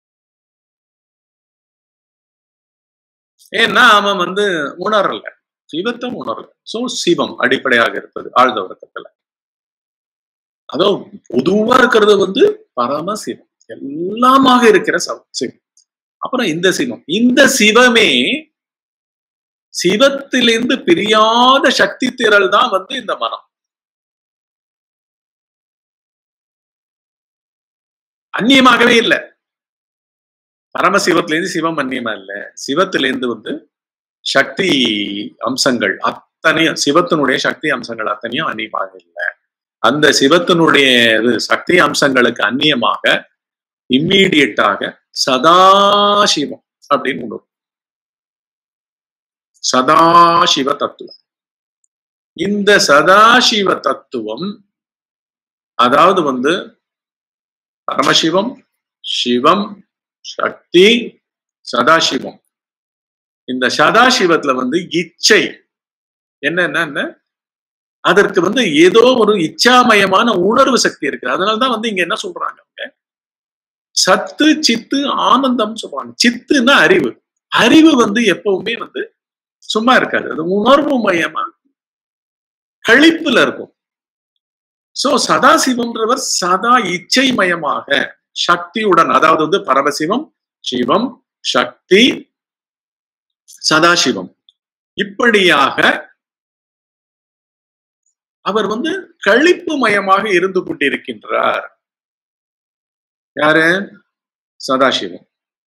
ஏன்னா அவன் வந்து உணரல சிவத்தை உணரல சோ சிவம் அடிப்படையாக இருப்பது ஆழ்ந்த உறக்கத்துல அதோ பொதுவா இருக்கிறது வந்து பரமசிவம் எல்லாமாக இருக்கிற சிவம் அப்புறம் இந்த சிவம் இந்த சிவமே சிவத்திலிருந்து பிரியாத சக்தி திரள் தான் வந்து இந்த மனம் அந்நியமாகவே இல்லை பரமசிவத்திலேருந்து சிவம் அந்நியமா இல்ல சிவத்திலேருந்து வந்து சக்தி அம்சங்கள் அத்தனையும் சிவத்தினுடைய சக்தி அம்சங்கள் அத்தனையும் அந்நியமாக இல்லை அந்த சிவத்தினுடைய சக்தி அம்சங்களுக்கு அந்நியமாக இம்மீடியட்டாக சதாசிவம் அப்படின்னு ஒன்று சதாசிவ தத்துவம் இந்த சதாசிவ தத்துவம் அதாவது வந்து பரமசிவம் சிவம் சக்தி சதாசிவம் இந்த சதாசிவத்துல வந்து இச்சை என்னன்னா அதற்கு வந்து ஏதோ ஒரு இச்சாமயமான உணர்வு சக்தி இருக்கு அதனாலதான் வந்து இங்க என்ன சொல்றாங்க சத்து சித்து ஆனந்தம் சொல்றாங்க சித்துன்னா அறிவு அறிவு வந்து எப்பவுமே வந்து சும்மா இருக்காது அது உணர்வு மயமா கழிப்புல இருக்கும் சோ சதாசிவம்ன்றவர் சதா இச்சை மயமாக சக்தியுடன் அதாவது வந்து பரமசிவம் சிவம் சக்தி சதாசிவம் இப்படியாக அவர் வந்து கழிப்பு மயமாக இருந்து கொண்டிருக்கின்றார் யாரு சதாசிவம்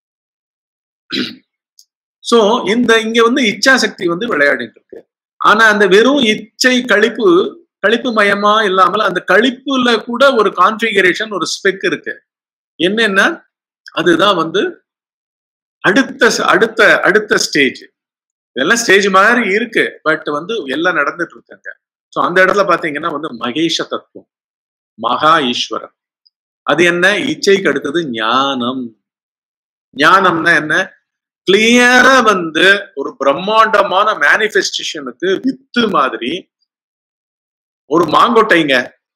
சோ இந்த இங்க வந்து இச்சா சக்தி வந்து விளையாடிட்டு இருக்கு ஆனா அந்த வெறும் இச்சை கழிப்பு கழிப்பு மயமா இல்லாமல் அந்த கழிப்புல கூட ஒரு கான்ஃபிகரேஷன் ஒரு ஸ்பெக் இருக்கு என்னன்னா அதுதான் வந்து அடுத்த அடுத்த அடுத்த ஸ்டேஜ் இதெல்லாம் ஸ்டேஜ் மாதிரி இருக்கு பட் வந்து எல்லாம் நடந்துட்டு இருக்காங்க ஸோ அந்த இடத்துல பாத்தீங்கன்னா வந்து மகேஷ தத்துவம் மகா ஈஸ்வரன் அது என்ன இச்சைக்கு அடுத்தது ஞானம் ஞானம்னா என்ன கிளியரா வந்து ஒரு பிரம்மாண்டமான மேனிஃபெஸ்டேஷனுக்கு வித்து மாதிரி ஒரு மாங்கொட்டைங்க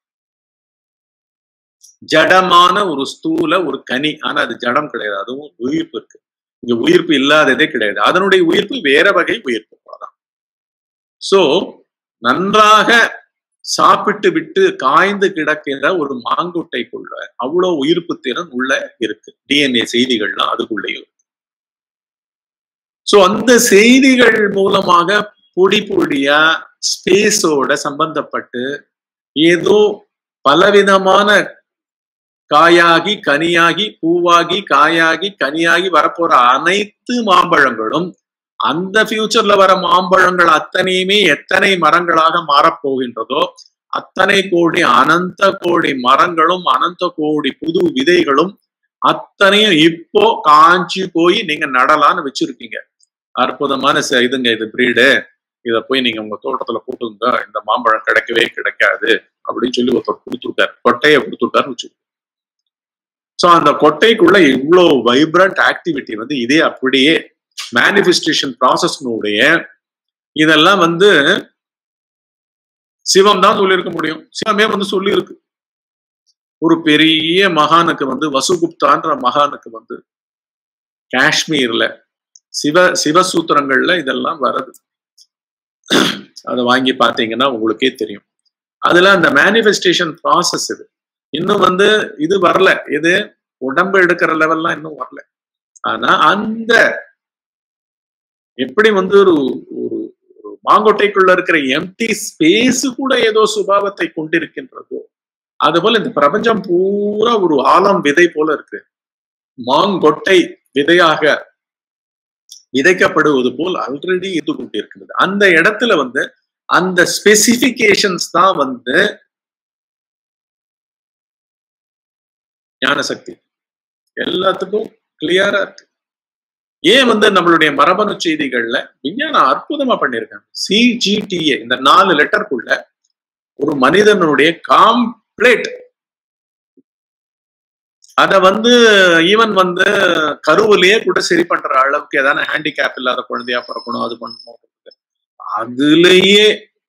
ஜடமான ஒரு ஸ்தூல ஒரு கனி ஆனா அது ஜடம் கிடையாது அதுவும் உயிர்ப்பு இருக்கு இங்க உயிர்ப்பு இல்லாததே கிடையாது அதனுடைய உயிர்ப்பு வேற வகை உயிர்ப்பு அவ்வளவுதான் சோ நன்றாக சாப்பிட்டு விட்டு காய்ந்து கிடக்கிற ஒரு மாங்குட்டைக்குள்ள அவ்வளவு உயிர்ப்பு திறன் உள்ள இருக்கு டிஎன்ஏ செய்திகள்லாம் அதுக்குள்ளேயும் சோ அந்த செய்திகள் மூலமாக பொடி பொடியா ஸ்பேஸோட சம்பந்தப்பட்டு ஏதோ பலவிதமான காயாகி கனியாகி பூவாகி காயாகி கனியாகி வரப்போற அனைத்து மாம்பழங்களும் அந்த ஃபியூச்சர்ல வர மாம்பழங்கள் அத்தனையுமே எத்தனை மரங்களாக மாறப்போகின்றதோ அத்தனை கோடி அனந்த கோடி மரங்களும் அனந்த கோடி புது விதைகளும் அத்தனையும் இப்போ காஞ்சி போய் நீங்க நடலான்னு வச்சிருக்கீங்க அற்புதமான இதுங்க இது பிரீடு இத போய் நீங்க உங்க தோட்டத்துல போட்டுங்க இந்த மாம்பழம் கிடைக்கவே கிடைக்காது அப்படின்னு சொல்லி ஒருத்தர் கொடுத்துருக்காரு கொட்டையை கொடுத்துருக்காருன்னு வச்சுக்கோங்க ஸோ அந்த கொட்டைக்குள்ள இவ்வளோ வைப்ரண்ட் ஆக்டிவிட்டி வந்து இதே அப்படியே மேனிஃபெஸ்டேஷன் ப்ராசஸ்னுடைய இதெல்லாம் வந்து சிவம் தான் சொல்லியிருக்க முடியும் சிவமே வந்து சொல்லியிருக்கு ஒரு பெரிய மகானுக்கு வந்து வசுகுப்தான்ற மகானுக்கு வந்து காஷ்மீர்ல சிவ சிவசூத்திரங்கள்ல இதெல்லாம் வருது அதை வாங்கி பார்த்தீங்கன்னா உங்களுக்கே தெரியும் அதுல அந்த மேனிஃபெஸ்டேஷன் ப்ராசஸ் இது இன்னும் வந்து இது வரல இது உடம்பு எடுக்கிற லெவல்லாம் இன்னும் வரல ஆனா அந்த எப்படி வந்து ஒரு ஒரு மாங்கொட்டைக்குள்ள இருக்கிற எம்டி ஸ்பேஸ் கூட ஏதோ சுபாவத்தை கொண்டிருக்கின்றதோ அதுபோல இந்த பிரபஞ்சம் பூரா ஒரு ஆலம் விதை போல இருக்கு மாங்கொட்டை விதையாக விதைக்கப்படுவது போல் ஆல்ரெடி இது கொண்டிருக்கிறது அந்த இடத்துல வந்து அந்த ஸ்பெசிபிகேஷன்ஸ் தான் வந்து ஞானசக்தி எல்லாத்துக்கும் கிளியரா இருக்கு ஏன் வந்து நம்மளுடைய மரபணு செய்திகள்ல விஞ்ஞானம் அற்புதமா பண்ணியிருக்காங்க சிஜிடிஏ இந்த நாலு லெட்டருக்குள்ள ஒரு மனிதனுடைய காம்ப்ளேட் அத வந்து ஈவன் வந்து கருவிலேயே கூட சரி பண்ற அளவுக்கு ஏதாவது ஹேண்டிகேப் இல்லாத குழந்தையா பிறக்கணும் அது பண்ணணும் அதுலேயே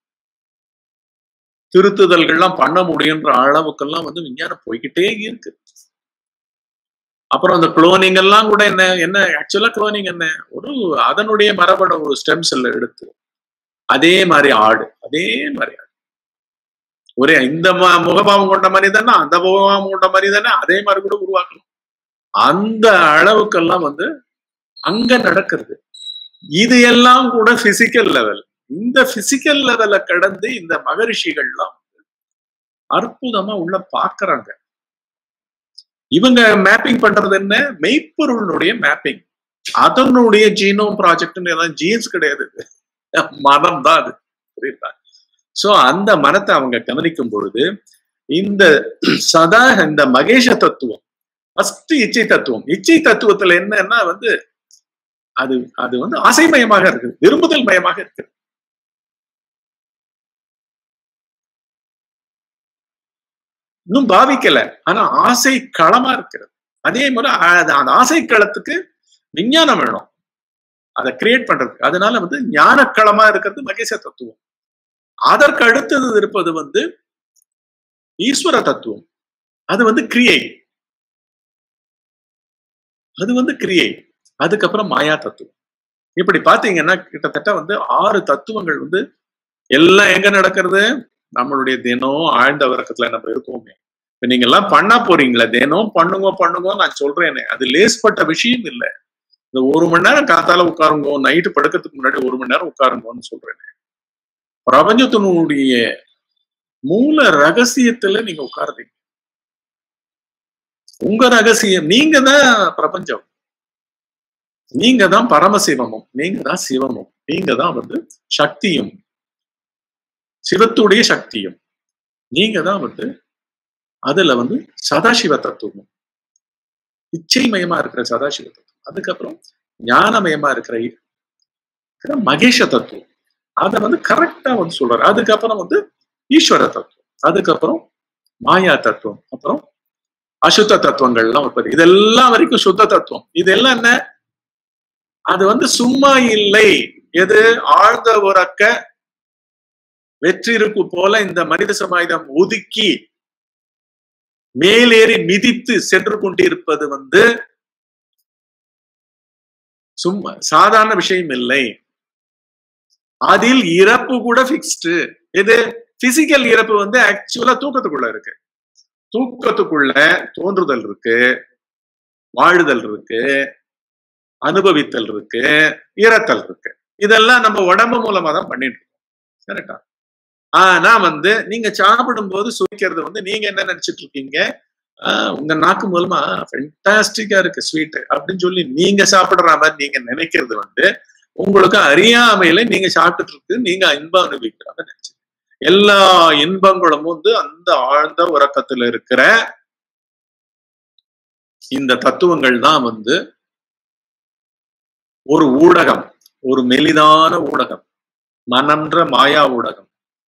திருத்துதல்கள்லாம் பண்ண முடியுன்ற அளவுக்கெல்லாம் வந்து விஞ்ஞானம் போய்கிட்டே இருக்கு அப்புறம் அந்த குளோனிங் எல்லாம் கூட என்ன என்ன ஆக்சுவலா குளோனிங் என்ன ஒரு அதனுடைய மரபணு ஒரு ஸ்டெம் செல்ல எடுத்து அதே மாதிரி ஆடு அதே மாதிரி ஆடு ஒரே இந்த முகபாவம் கொண்ட மாதிரி தானே அந்த முகபாவம் கொண்ட மாதிரி தானே அதே மாதிரி கூட உருவாக்கலாம் அந்த அளவுக்கெல்லாம் வந்து அங்க நடக்கிறது இது எல்லாம் கூட பிசிக்கல் லெவல் இந்த பிசிக்கல் லெவலை கடந்து இந்த மகரிஷிகள்லாம் அற்புதமா உள்ள பாக்குறாங்க இவங்க மேப்பிங் பண்றது என்ன மெய்ப்பொருளுடைய மேப்பிங் அதனுடைய ஜீனோம் ப்ராஜெக்ட்னு ஏதாவது ஜீன்ஸ் கிடையாது மனம் தான் அது புரியுதா சோ அந்த மனத்தை அவங்க கவனிக்கும் பொழுது இந்த சதா இந்த மகேஷ தத்துவம் ஃபர்ஸ்ட் இச்சை தத்துவம் இச்சை தத்துவத்துல என்னன்னா வந்து அது அது வந்து ஆசைமயமாக இருக்கு விரும்புதல் மயமாக இருக்கு இன்னும் பாவிக்கல ஆனா ஆசை களமா இருக்கிறது அதே மாதிரி அந்த ஆசை களத்துக்கு விஞ்ஞானம் வேணும் அதை கிரியேட் பண்றதுக்கு அதனால வந்து ஞானக்களமா இருக்கிறது மகேச தத்துவம் அதற்கு அடுத்தது இருப்பது வந்து ஈஸ்வர தத்துவம் அது வந்து கிரியை அது வந்து கிரியை அதுக்கப்புறம் மாயா தத்துவம் இப்படி பாத்தீங்கன்னா கிட்டத்தட்ட வந்து ஆறு தத்துவங்கள் வந்து எல்லாம் எங்க நடக்கிறது நம்மளுடைய தினம் ஆழ்ந்த உறக்கத்துல நம்ம இருக்கோமே இப்ப நீங்க எல்லாம் பண்ண போறீங்களா தினம் பண்ணுங்க பண்ணுங்க நான் சொல்றேனே அது லேஸ்பட்ட விஷயம் இல்லை இந்த ஒரு மணி நேரம் காத்தால உட்காருங்க நைட்டு படுக்கிறதுக்கு முன்னாடி ஒரு மணி நேரம் உட்காருங்கன்னு சொல்றேனே பிரபஞ்சத்தினுடைய மூல ரகசியத்துல நீங்க உட்காருறீங்க உங்க ரகசியம் நீங்க தான் பிரபஞ்சம் நீங்க தான் பரமசிவமும் நீங்க தான் சிவமும் நீங்க தான் வந்து சக்தியும் சிவத்துடைய சக்தியும் நீங்க தான் வந்து அதுல வந்து சதாசிவ தத்துவமும் இச்சைமயமா இருக்கிற சதாசிவ தத்துவம் அதுக்கப்புறம் ஞானமயமா இருக்கிற இருக்கிற மகேஷ தத்துவம் அதை வந்து கரெக்டா வந்து சொல்றாரு அதுக்கப்புறம் வந்து ஈஸ்வர தத்துவம் அதுக்கப்புறம் மாயா தத்துவம் அப்புறம் அசுத்த தத்துவங்கள்லாம் உற்பத்தி இதெல்லாம் வரைக்கும் சுத்த தத்துவம் இதெல்லாம் என்ன அது வந்து சும்மா இல்லை எது ஆழ்ந்த உறக்க வெற்றிருக்கு போல இந்த மனித சமாயுதம் ஒதுக்கி மேலேறி மிதித்து சென்று கொண்டிருப்பது வந்து சும்மா சாதாரண விஷயம் இல்லை அதில் இறப்பு கூட பிக்ஸ்டு இது பிசிக்கல் இறப்பு வந்து ஆக்சுவலா தூக்கத்துக்குள்ள இருக்கு தூக்கத்துக்குள்ள தோன்றுதல் இருக்கு வாழுதல் இருக்கு அனுபவித்தல் இருக்கு இறத்தல் இருக்கு இதெல்லாம் நம்ம உடம்பு மூலமா தான் பண்ணிட்டு இருக்கோம் கரெக்டா ஆனா வந்து நீங்க சாப்பிடும் போது சுவைக்கிறது வந்து நீங்க என்ன நினைச்சிட்டு இருக்கீங்க ஆஹ் உங்க நாக்கு மூலமா ஃபென்டாஸ்டிக்கா இருக்கு ஸ்வீட் அப்படின்னு சொல்லி நீங்க சாப்பிடுற மாதிரி நீங்க நினைக்கிறது வந்து உங்களுக்கு அறியாமையில நீங்க சாப்பிட்டுட்டு இருக்கு நீங்க இன்பம் அனுபவிக்கிறாங்க நினைச்சு எல்லா இன்பங்களும் வந்து அந்த ஆழ்ந்த உறக்கத்துல இருக்கிற இந்த தத்துவங்கள் தான் வந்து ஒரு ஊடகம் ஒரு மெலிதான ஊடகம் மனம்ன்ற மாயா ஊடகம்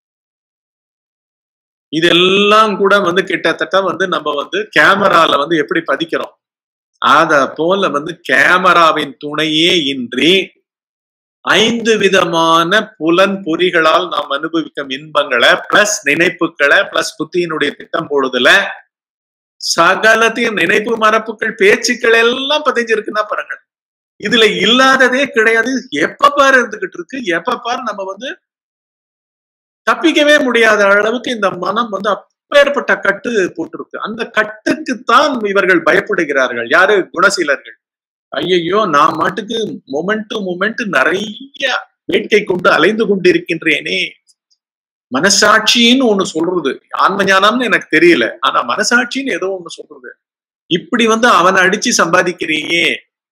இதெல்லாம் கூட வந்து கிட்டத்தட்ட வந்து நம்ம வந்து கேமரால வந்து எப்படி பதிக்கிறோம் அத போல வந்து கேமராவின் துணையே இன்றி ஐந்து விதமான புலன் பொறிகளால் நாம் அனுபவிக்கும் இன்பங்களை பிளஸ் நினைப்புகளை பிளஸ் புத்தியினுடைய திட்டம் போடுதல சகலத்தையும் நினைப்பு மரப்புகள் பேச்சுக்கள் எல்லாம் பதிஞ்சிருக்குன்னா பாருங்க இதுல இல்லாததே கிடையாது எப்ப பாரு இருந்துகிட்டு இருக்கு எப்ப பாரு நம்ம வந்து தப்பிக்கவே முடியாத அளவுக்கு இந்த மனம் வந்து அப்பேற்பட்ட கட்டு போட்டிருக்கு அந்த கட்டுக்குத்தான் இவர்கள் பயப்படுகிறார்கள் யாரு குணசீலர்கள் ஐயையோ நான் மாட்டுக்கு மொமெண்ட் மொமெண்ட் நிறைய வேட்கை கொண்டு அலைந்து கொண்டிருக்கின்றேனே மனசாட்சின்னு ஒண்ணு சொல்றது ஆன்ம ஞானம்னு எனக்கு தெரியல ஆனா மனசாட்சின்னு ஏதோ ஒண்ணு சொல்றது இப்படி வந்து அவனை அடிச்சு சம்பாதிக்கிறியே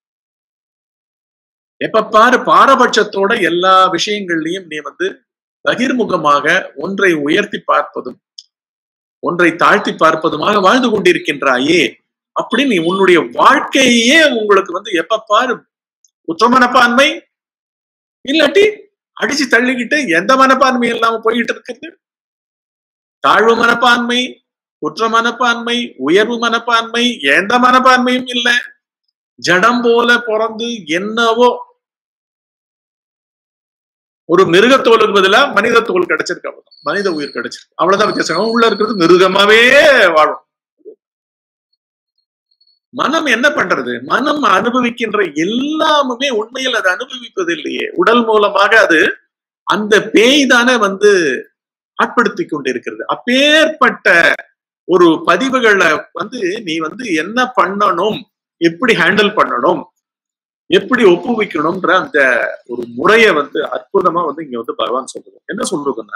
எப்ப பாரு பாரபட்சத்தோட எல்லா விஷயங்கள்லயும் நீ வந்து பகிர்முகமாக ஒன்றை உயர்த்தி பார்ப்பதும் ஒன்றை தாழ்த்தி பார்ப்பதுமாக வாழ்ந்து கொண்டிருக்கின்றாயே அப்படி நீ உன்னுடைய வாழ்க்கையே உங்களுக்கு வந்து எப்ப பாரு குற்ற மனப்பான்மை இல்லாட்டி அடிச்சு தள்ளிக்கிட்டு எந்த மனப்பான்மை இல்லாம போயிட்டு இருக்குது தாழ்வு மனப்பான்மை குற்ற மனப்பான்மை உயர்வு மனப்பான்மை எந்த மனப்பான்மையும் இல்லை ஜடம் போல பிறந்து என்னவோ ஒரு மிருகத்தோலுக்கு பதிலா மனித தோல் கிடைச்சிருக்கு அவ்வளவுதான் மனித உயிர் கிடைச்சிருக்கு அவ்வளவுதான் வித்தியாசம் உள்ள இருக்கிறது மிருகமாவே வாழும் மனம் என்ன பண்றது மனம் அனுபவிக்கின்ற எல்லாமுமே உண்மையில் அது அனுபவிப்பது இல்லையே உடல் மூலமாக அது அந்த பேய் தானே வந்து ஆட்படுத்தி கொண்டிருக்கிறது அப்பேற்பட்ட ஒரு பதிவுகளை வந்து நீ வந்து என்ன பண்ணணும் எப்படி ஹேண்டில் பண்ணணும் எப்படி ஒப்புவிக்கணும்ன்ற அந்த ஒரு முறைய வந்து அற்புதமா வந்து இங்க வந்து பகவான் சொல்றது என்ன சொல்றதுன்னா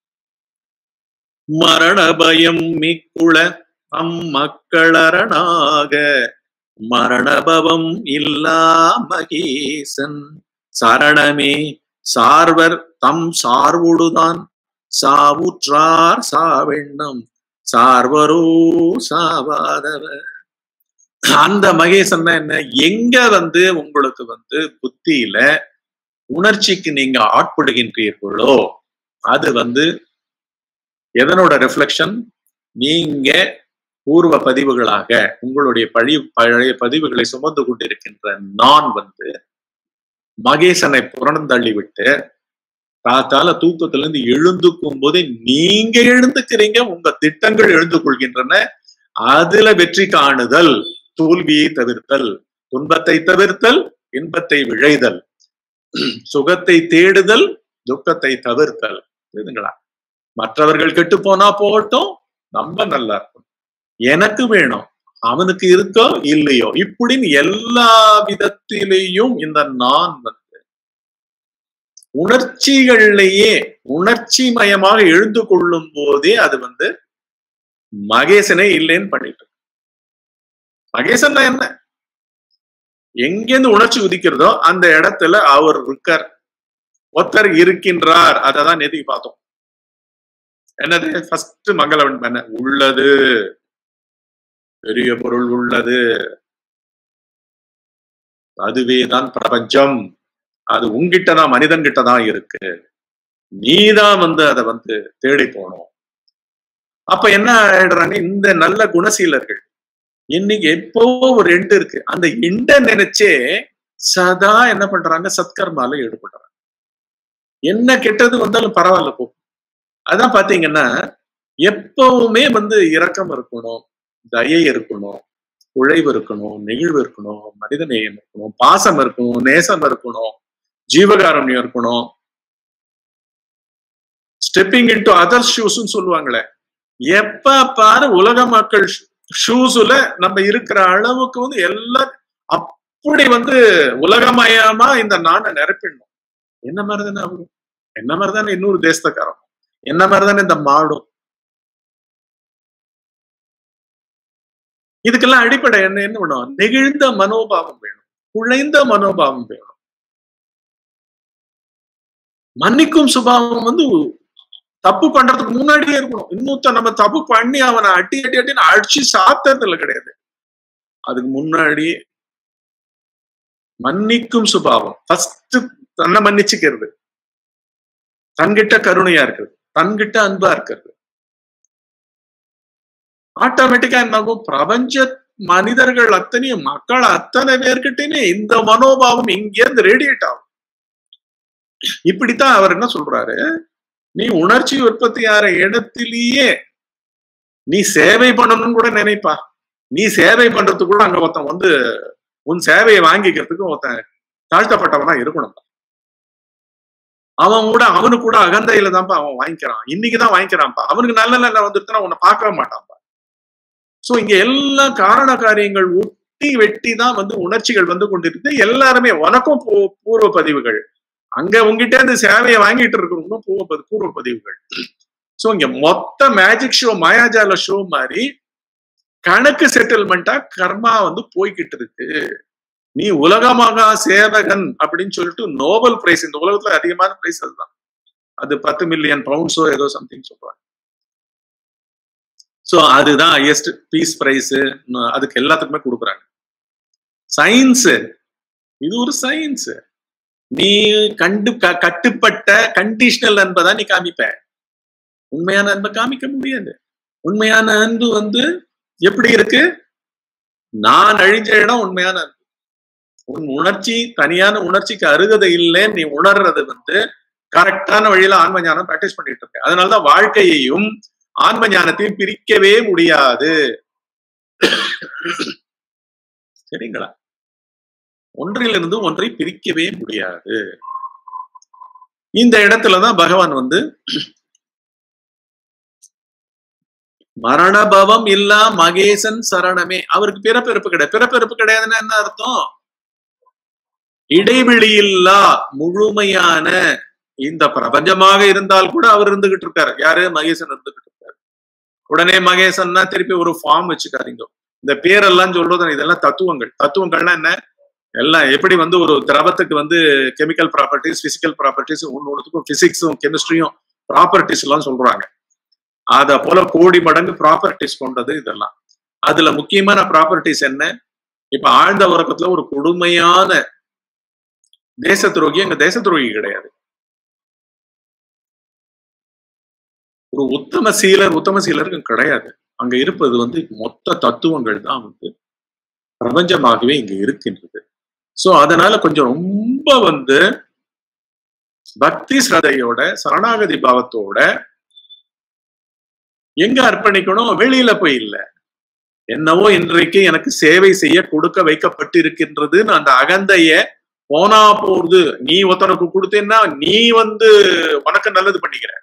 மரண பயம் மிக்குள அம்மக்களரணாக மரணபவம் இல்லா மகேசன் சரணமே சார்வர் தம் சார்வுடுதான் சாவுற்றார் சாவெண்ணம் சார்வரோ சாவாதவர் அந்த மகேசன் என்ன எங்க வந்து உங்களுக்கு வந்து புத்தியில உணர்ச்சிக்கு நீங்க ஆட்படுகின்றீர்களோ அது வந்து எதனோட ரிஃப்ளெக்ஷன் நீங்க பூர்வ பதிவுகளாக உங்களுடைய பழி பழைய பதிவுகளை சுமந்து கொண்டிருக்கின்ற நான் வந்து மகேசனை புறந்தள்ளி விட்டு காத்தால தூக்கத்துல இருந்து எழுந்துக்கும் போதே நீங்க எழுந்துக்கிறீங்க உங்க திட்டங்கள் எழுந்து கொள்கின்றன அதுல வெற்றி காணுதல் தோல்வியை தவிர்த்தல் துன்பத்தை தவிர்த்தல் இன்பத்தை விழைதல் சுகத்தை தேடுதல் துக்கத்தை தவிர்த்தல் புரியுதுங்களா மற்றவர்கள் கெட்டு போனா போகட்டும் நம்ம நல்லா இருக்கும் எனக்கு வேணும் அவனுக்கு இருக்கோ இல்லையோ இப்படின்னு எல்லா விதத்திலேயும் இந்த நான் வந்து உணர்ச்சிகள்லயே உணர்ச்சி மயமாக எழுந்து கொள்ளும் போதே அது வந்து மகேசனே இல்லைன்னு பண்ணிட்டு மகேசன் என்ன எங்கேருந்து உணர்ச்சி உதிக்கிறதோ அந்த இடத்துல அவர் இருக்கார் ஒருத்தர் இருக்கின்றார் அததான் நேதி பார்த்தோம் என்னது ஃபர்ஸ்ட் மங்களவன் என்ன உள்ளது பெரிய பொருள் உள்ளது அதுவேதான் பிரபஞ்சம் அது உங்கிட்ட தான் மனிதன் கிட்ட தான் இருக்கு நீதான் வந்து அதை வந்து தேடி போனோம் அப்ப என்ன ஆயிடுறாங்க இந்த நல்ல குணசீலர்கள் இன்னைக்கு எப்போ ஒரு எண்டு இருக்கு அந்த எண்ட நினைச்சே சதா என்ன பண்றாங்க சத்கர்மால ஈடுபடுறாங்க என்ன கெட்டது வந்தாலும் பரவாயில்ல போ அதான் பாத்தீங்கன்னா எப்பவுமே வந்து இரக்கம் இருக்கணும் தயை இருக்கணும் உழைவு இருக்கணும் நெகிழ்வு இருக்கணும் மனிதநேயம் இருக்கணும் பாசம் இருக்கணும் நேசம் இருக்கணும் ஜீவகாரண்யம் இருக்கணும் ஸ்டெப்பிங் இன்டு அதர் ஷூஸ்ன்னு சொல்லுவாங்களே எப்ப பாரு உலக மக்கள் ஷூஸ்ல நம்ம இருக்கிற அளவுக்கு வந்து எல்லாம் அப்படி வந்து உலகமயமா இந்த நாட்டை நிரப்பிடணும் என்ன மாதிரி தானே அவரும் என்ன மாதிரி தானே இன்னொரு தேசத்தக்காரன் என்ன மாதிரி தானே இந்த மாடும் இதுக்கெல்லாம் அடிப்படை என்ன என்ன பண்ணுவோம் நெகிழ்ந்த மனோபாவம் வேணும் குழைந்த மனோபாவம் வேணும் மன்னிக்கும் சுபாவம் வந்து தப்பு பண்றதுக்கு முன்னாடியே இருக்கணும் இன்னொருத்த நம்ம தப்பு பண்ணி அவனை அட்டி அட்டி அட்டின்னு அடிச்சு சாத்ததுல கிடையாது அதுக்கு முன்னாடி மன்னிக்கும் சுபாவம் ஃபர்ஸ்ட் தன்னை மன்னிச்சுக்கிறது தன்கிட்ட கருணையா இருக்கிறது தன்கிட்ட அன்பா இருக்கிறது ஆட்டோமேட்டிக்கா என்னாகும் பிரபஞ்ச மனிதர்கள் அத்தனையும் மக்கள் அத்தனை பேர்கிட்டயுமே இந்த மனோபாவம் இங்கேருந்து ரேடியேட் ஆகும் இப்படித்தான் அவர் என்ன சொல்றாரு நீ உணர்ச்சி உற்பத்தி ஆற இடத்திலேயே நீ சேவை பண்ணணும்னு கூட நினைப்பா நீ சேவை பண்றதுக்கு கூட அங்க ஒருத்தன் வந்து உன் சேவையை வாங்கிக்கிறதுக்கு ஒருத்தன் தாழ்த்தப்பட்டவனா இருக்கணும் அவன் கூட அவனுக்கு கூட அகந்தையில தான்ப்பா அவன் வாங்கிக்கிறான் இன்னைக்குதான் வாங்கிக்கிறான்ப்பா அவனுக்கு நல்ல நல்ல வந்துருச்சுன்னா உன்னை பார்க்கவே மாட்டான்ப்பா சோ இங்க எல்லா காரண காரியங்கள் ஒட்டி வெட்டி தான் வந்து உணர்ச்சிகள் வந்து கொண்டிருக்கு எல்லாருமே உனக்கும் பூர்வ பதிவுகள் அங்க உங்ககிட்ட இருந்து சேவையை வாங்கிட்டு இருக்கிறவங்களும் பூர்வ பூர்வ பதிவுகள் சோ இங்க மொத்த மேஜிக் ஷோ மாயாஜால ஷோ மாதிரி கணக்கு செட்டில்மெண்டா கர்மா வந்து போய்கிட்டு இருக்கு நீ உலகமாக சேவகன் அப்படின்னு சொல்லிட்டு நோபல் பிரைஸ் இந்த உலகத்துல அதிகமான பிரைஸ் அதுதான் அது பத்து மில்லியன் பவுண்ட்ஸோ ஏதோ சம்திங் சொல்றாங்க ஸோ அதுதான் ஹையஸ்ட் பீஸ் பிரைஸ் அதுக்கு எல்லாத்துக்குமே கொடுக்குறாங்க சயின்ஸ் இது ஒரு சயின்ஸ் நீ கண்டு கட்டுப்பட்ட கண்டிஷனல் அன்பை தான் நீ காமிப்ப உண்மையான அன்பை காமிக்க முடியாது உண்மையான அன்பு வந்து எப்படி இருக்கு நான் அழிஞ்ச இடம் உண்மையான அன்பு உன் உணர்ச்சி தனியான உணர்ச்சிக்கு அருகதை இல்லைன்னு நீ உணர்றது வந்து கரெக்டான வழியில ஆன்ம ஞானம் பிராக்டிஸ் பண்ணிட்டு இருக்க அதனாலதான் வாழ்க்கையையும் ஆன்ம ஞானத்தையும் பிரிக்கவே முடியாது சரிங்களா ஒன்றிலிருந்து ஒன்றை பிரிக்கவே முடியாது இந்த இடத்துலதான் பகவான் வந்து மரணபவம் இல்லா மகேசன் சரணமே அவருக்கு பிறப்பிறப்பு கிடையாது பிறப்பிறப்பு கிடையாதுன்னா என்ன அர்த்தம் இடைவெளி இல்லா முழுமையான இந்த பிரபஞ்சமாக இருந்தால் கூட அவர் இருந்துகிட்டு இருக்காரு யாரு மகேசன் இருந்துகிட்டு இருக்காரு உடனே மகேசன்னா திருப்பி ஒரு ஃபார்ம் வச்சுக்காதீங்க இந்த பேரெல்லாம் சொல்றது இதெல்லாம் தத்துவங்கள் தத்துவங்கள்னா என்ன எல்லாம் எப்படி வந்து ஒரு திரவத்துக்கு வந்து கெமிக்கல் ப்ராப்பர்ட்டிஸ் பிசிக்கல் ப்ராப்பர்ட்டிஸ் ஒன்னொன்றுக்கும் பிசிக்ஸும் கெமிஸ்ட்ரியும் ப்ராப்பர்ட்டிஸ் எல்லாம் சொல்றாங்க அத போல கோடி மடங்கு ப்ராப்பர்ட்டிஸ் கொண்டது இதெல்லாம் அதுல முக்கியமான ப்ராப்பர்ட்டிஸ் என்ன இப்ப ஆழ்ந்த உறக்கத்துல ஒரு கொடுமையான தேச துரோகி அங்க தேச துரோகி கிடையாது ஒரு உத்தம சீலர் உத்தம சீலருக்கு கிடையாது அங்க இருப்பது வந்து மொத்த தத்துவங்கள் தான் வந்து பிரபஞ்சமாகவே இங்க இருக்கின்றது சோ அதனால கொஞ்சம் ரொம்ப வந்து பக்தி ஸ்ரதையோட சரணாகதி பாவத்தோட எங்க அர்ப்பணிக்கணும் வெளியில போய் இல்ல என்னவோ இன்றைக்கு எனக்கு சேவை செய்ய கொடுக்க வைக்கப்பட்டு இருக்கின்றதுன்னு அந்த அகந்தைய போனா போறது நீ ஒருத்தனுக்கு கொடுத்தேன்னா நீ வந்து உனக்கு நல்லது பண்ணிக்கிற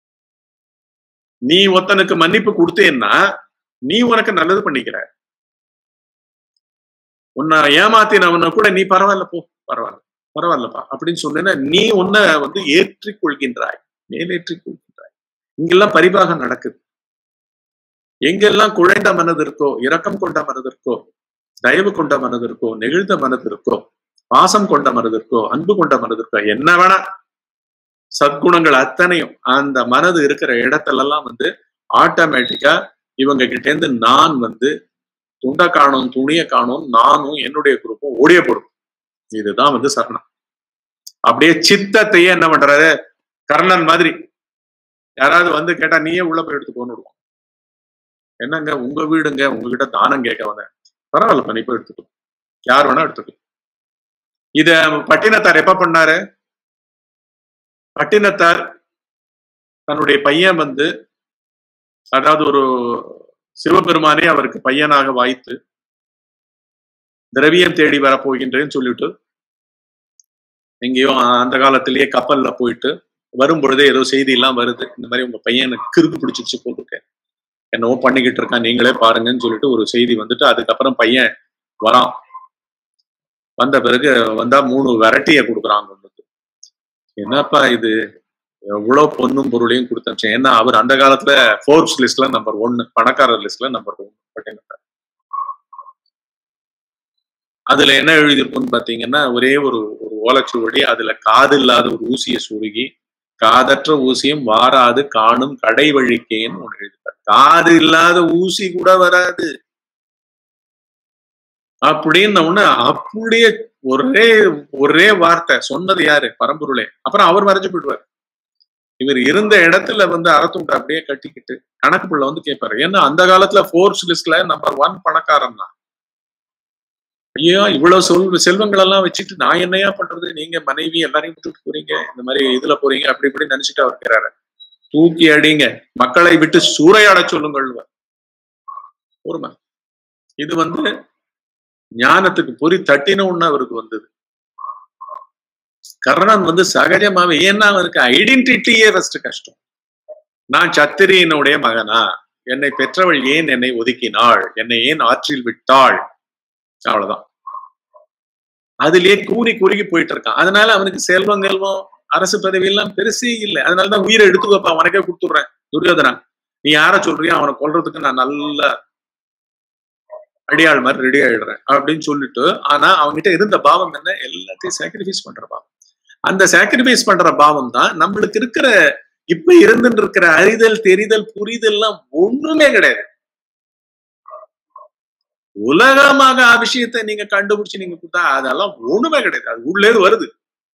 நீ ஒருத்தனுக்கு மன்னிப்பு கொடுத்தேன்னா நீ உனக்கு நல்லது பண்ணிக்கிற உன்னை ஏமாத்தினவன கூட நீ பரவாயில்ல போ பரவாயில்ல பரவாயில்லப்பா அப்படின்னு சொன்னேன்னா நீ உன்னை வந்து ஏற்றிக் கொள்கின்றாய் மேலேற்றிக் கொள்கின்றாய் இங்கெல்லாம் பரிபாகம் நடக்குது எங்கெல்லாம் குழைந்த மனது இருக்கோ இரக்கம் கொண்ட மனது இருக்கோ தயவு கொண்ட மனது இருக்கோ நெகிழ்ந்த மனது இருக்கோ பாசம் கொண்ட மனது இருக்கோ அன்பு கொண்ட மனது இருக்கோ என்ன வேணா சத்குணங்கள் அத்தனையும் அந்த மனது இருக்கிற இடத்துலலாம் வந்து ஆட்டோமேட்டிக்கா இவங்க கிட்ட இருந்து நான் வந்து துண்டை காணும் துணிய காணும் நானும் என்னுடைய குரூப்பும் ஓடிய போடும் இதுதான் வந்து சரணம் அப்படியே சித்தத்தையே என்ன பண்றாரு கர்ணன் மாதிரி யாராவது வந்து கேட்டா நீயே உள்ள போய் எடுத்து விடுவோம் என்னங்க உங்க வீடுங்க உங்ககிட்ட தானம் கேட்க வந்தேன் பரவாயில்ல நீ போய் எடுத்துக்கோ யார் வேணா எடுத்துக்கோ இத பட்டினத்தார் எப்ப பண்ணாரு பட்டினத்தார் தன்னுடைய பையன் வந்து அதாவது ஒரு சிவபெருமானே அவருக்கு பையனாக வாய்த்து திரவியம் தேடி வர போகின்றேன்னு சொல்லிட்டு எங்கேயோ அந்த காலத்திலேயே கப்பல்ல போயிட்டு வரும் பொழுதே ஏதோ செய்தி எல்லாம் வருது இந்த மாதிரி உங்க பையனுக்கு கிறுக்கு பிடிச்சிச்சு போட்டிருக்கேன் என்னவோ பண்ணிக்கிட்டு இருக்கான் நீங்களே பாருங்கன்னு சொல்லிட்டு ஒரு செய்தி வந்துட்டு அதுக்கப்புறம் பையன் வரான் வந்த பிறகு வந்தா மூணு வெரைட்டிய கொடுக்குறாங்க உங்களுக்கு என்னப்பா இது எவ்வளவு பொண்ணும் பொருளையும் கொடுத்தேன் ஏன்னா அவர் அந்த காலத்துல ஃபோர்ப்ஸ் லிஸ்ட்ல நம்பர் ஒன்னு பணக்காரர் லிஸ்ட்ல நம்பர் ஒன்னு பட்டினத்தார் அதுல என்ன எழுதியிருக்கும்னு பாத்தீங்கன்னா ஒரே ஒரு ஒரு ஓலைச்சுவடி அதுல காது இல்லாத ஒரு ஊசியை சுருகி காதற்ற ஊசியும் வாராது காணும் கடை வழிக்கேன்னு ஒண்ணு எழுதிப்பார் காது இல்லாத ஊசி கூட வராது அப்படின்னு உடனே அப்படியே ஒரே ஒரே வார்த்தை சொன்னது யாரு பரம்பொருளே அப்புறம் அவர் மறைஞ்சு போயிடுவார் இவர் இருந்த இடத்துல வந்து அறத்துண்டை அப்படியே கட்டிக்கிட்டு கணக்கு புள்ள வந்து கேட்பாரு ஏன்னா அந்த காலத்துல ஃபோர்ஸ் லிஸ்ட்ல நம்பர் ஒன் பணக்காரன் தான் ஐயோ இவ்வளவு சொல் செல்வங்கள் எல்லாம் வச்சுட்டு நான் என்னையா பண்றது நீங்க மனைவி எல்லாரையும் விட்டுட்டு போறீங்க இந்த மாதிரி இதுல போறீங்க அப்படி இப்படி நினைச்சுட்டு அவர் இருக்கிறாரு தூக்கி அடிங்க மக்களை விட்டு சூறையாட சொல்லுங்கள் பொறுமை இது வந்து ஞானத்துக்கு பொறி தட்டின ஒண்ணு அவருக்கு வந்தது கர்ணன் வந்து சகஜமாவே ஏன்னா அவருக்கு ஐடென்டிட்டியே ஃபர்ஸ்ட் கஷ்டம் நான் சத்திரியனுடைய மகனா என்னை பெற்றவள் ஏன் என்னை ஒதுக்கினாள் என்னை ஏன் ஆற்றில் விட்டாள் அவ்வளவுதான் அதுலயே கூறி குறுகி போயிட்டு இருக்கான் அதனால அவனுக்கு செல்வம் செல்வம் அரசு பதவி எல்லாம் பெருசே இல்லை அதனாலதான் உயிரை எடுத்துக்கப்பா அவனுக்கே கொடுத்துடுறேன் துரியோதனா நீ யார சொல்றியோ அவனை கொல்றதுக்கு நான் நல்ல அடியாள் மாதிரி ரெடி ஆயிடுறேன் அப்படின்னு சொல்லிட்டு ஆனா அவன்கிட்ட இருந்த பாவம் என்ன எல்லாத்தையும் சாக்ரிஃபைஸ் பண்ற பாவம் அந்த சாக்ரிஃபைஸ் பண்ற பாவம் தான் நம்மளுக்கு இருக்கிற இப்ப இருந்துட்டு இருக்கிற அறிதல் தெரிதல் புரிதல் எல்லாம் ஒண்ணுமே கிடையாது உலகமாக விஷயத்தை நீங்க கண்டுபிடிச்சு நீங்க கொடுத்தா அதெல்லாம் ஒண்ணுமே கிடையாது அது உள்ளே வருது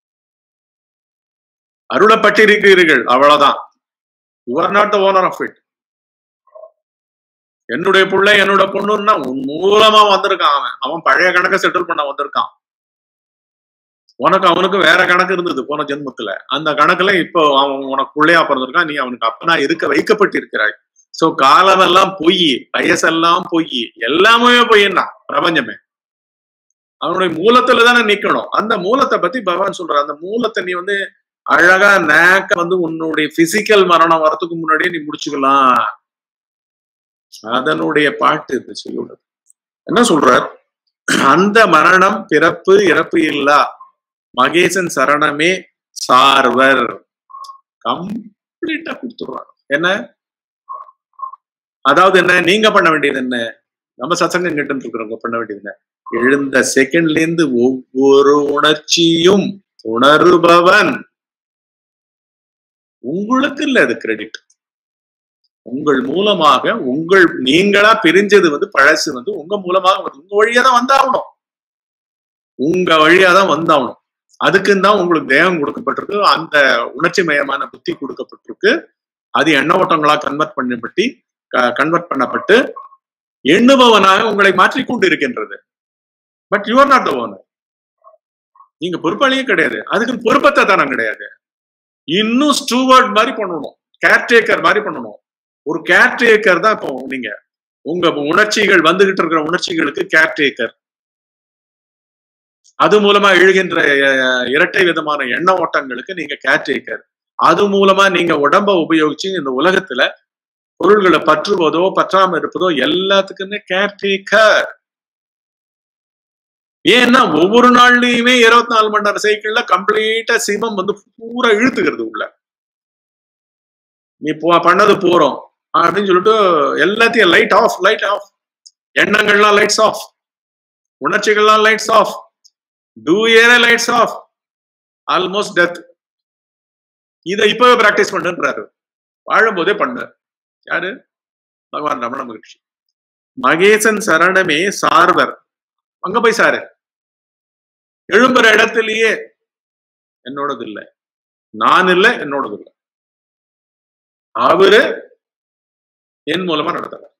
அருளப்பட்டிருக்கிறீர்கள் அவ்வளவுதான் you are not the owner of it என்னுடைய பிள்ளை என்னோட பொண்ணுன்னா உன் மூலமா வந்திருக்கான் அவன் அவன் பழைய கணக்கை செட்டில் பண்ண வந்திருக்கான் உனக்கு அவனுக்கு வேற கணக்கு இருந்தது போன ஜென்மத்துல அந்த கணக்குல இப்போ அவன் உனக்கு பிள்ளையா பிறந்திருக்கான் நீ அவனுக்கு அப்பனா இருக்க வைக்கப்பட்டிருக்கிறாய் சோ காலமெல்லாம் பொய் வயசெல்லாம் பொய் எல்லாமே பொய்னா பிரபஞ்சமே அவனுடைய மூலத்துல தானே நிக்கணும் அந்த மூலத்தை பத்தி பகவான் சொல்ற அந்த மூலத்தை நீ வந்து அழகா நேக்க வந்து உன்னுடைய பிசிக்கல் மரணம் வரதுக்கு முன்னாடியே நீ முடிச்சுக்கலாம் அதனுடைய பாட்டு இது சொல்லுறது என்ன சொல்றார் அந்த மரணம் பிறப்பு இறப்பு இல்லா மகேசன் சரணமே சார்வர் கம்ப்ளீட்டா கொடுத்துருவாங்க என்ன அதாவது என்ன நீங்க பண்ண வேண்டியது என்ன நம்ம சசங்கம் கேட்டு இருக்கிறவங்க பண்ண வேண்டியது என்ன எழுந்த செகண்ட்ல இருந்து ஒவ்வொரு உணர்ச்சியும் உணருபவன் உங்களுக்கு இல்ல அது கிரெடிட் உங்கள் மூலமாக உங்கள் நீங்களா பிரிஞ்சது வந்து பழசு வந்து உங்க மூலமாக வந்து உங்க வழியா தான் வந்தாகணும் உங்க வழியா தான் வந்தாகணும் அதுக்குன்னு தான் உங்களுக்கு தேகம் கொடுக்கப்பட்டிருக்கு அந்த உணர்ச்சி மயமான புத்தி கொடுக்கப்பட்டிருக்கு அது எண்ண ஓட்டங்களா கன்வெர்ட் பண்ணப்பட்டு கன்வெர்ட் பண்ணப்பட்டு எண்ணுபவனாக உங்களை மாற்றிக்கொண்டு இருக்கின்றது but you are not the owner நீங்க பொறுப்பாளியே கிடையாது அதுக்கு பொறுப்பத்தை தானம் கிடையாது இன்னும் ஸ்டூவர்ட் மாதிரி பண்ணணும் கேர்டேக்கர் மாதிரி பண்ணணும் ஒரு கேர்டேக்கர் தான் இப்போ நீங்க உங்க உணர்ச்சிகள் வந்துகிட்டு இருக்கிற உணர்ச்சிகளுக்கு கேர்டேக்கர் அது மூலமா எழுகின்ற அஹ், இரட்டை விதமான எண்ண ஓட்டங்களுக்கு நீங்க கேர்டேக்கர் அது மூலமா நீங்க உடம்ப உபயோகிச்சு இந்த உலகத்துல பொருள்களை பற்றுவதோ பற்றாம இருப்பதோ எல்லாத்துக்குமே கேர்டேக்கர் ஏன்னா ஒவ்வொரு நாள்லயுமே இருபத்தி நாலு மணி நேரம் சைக்கிள்ல கம்ப்ளீட்டா சிவம் வந்து பூரா இழுத்துக்கிறது உள்ள நீ போ பண்ணது போறோம் அப்படின்னு சொல்லிட்டு எல்லாத்தையும் லைட் ஆஃப் லைட் ஆஃப் எண்ணங்கள்லாம் லைட்ஸ் ஆஃப் உணர்ச்சிகள்லாம் லைட்ஸ் ஆஃப் டூ ஏரே லைட்ஸ் ஆஃப் ஆல்மோஸ்ட் டெத் இதை இப்பவே பிராக்டிஸ் பண்ணுன்றாரு வாழும்போதே பண்ணார் யாரு பகவான் ரமண மகிழ்ச்சி மகேசன் சரணமே சார்வர் அங்க போய் சாரு எழும்புற இடத்துலயே என்னோடது இல்லை நான் இல்லை என்னோடது இல்லை அவரு என் மூலமா நடத்துறார்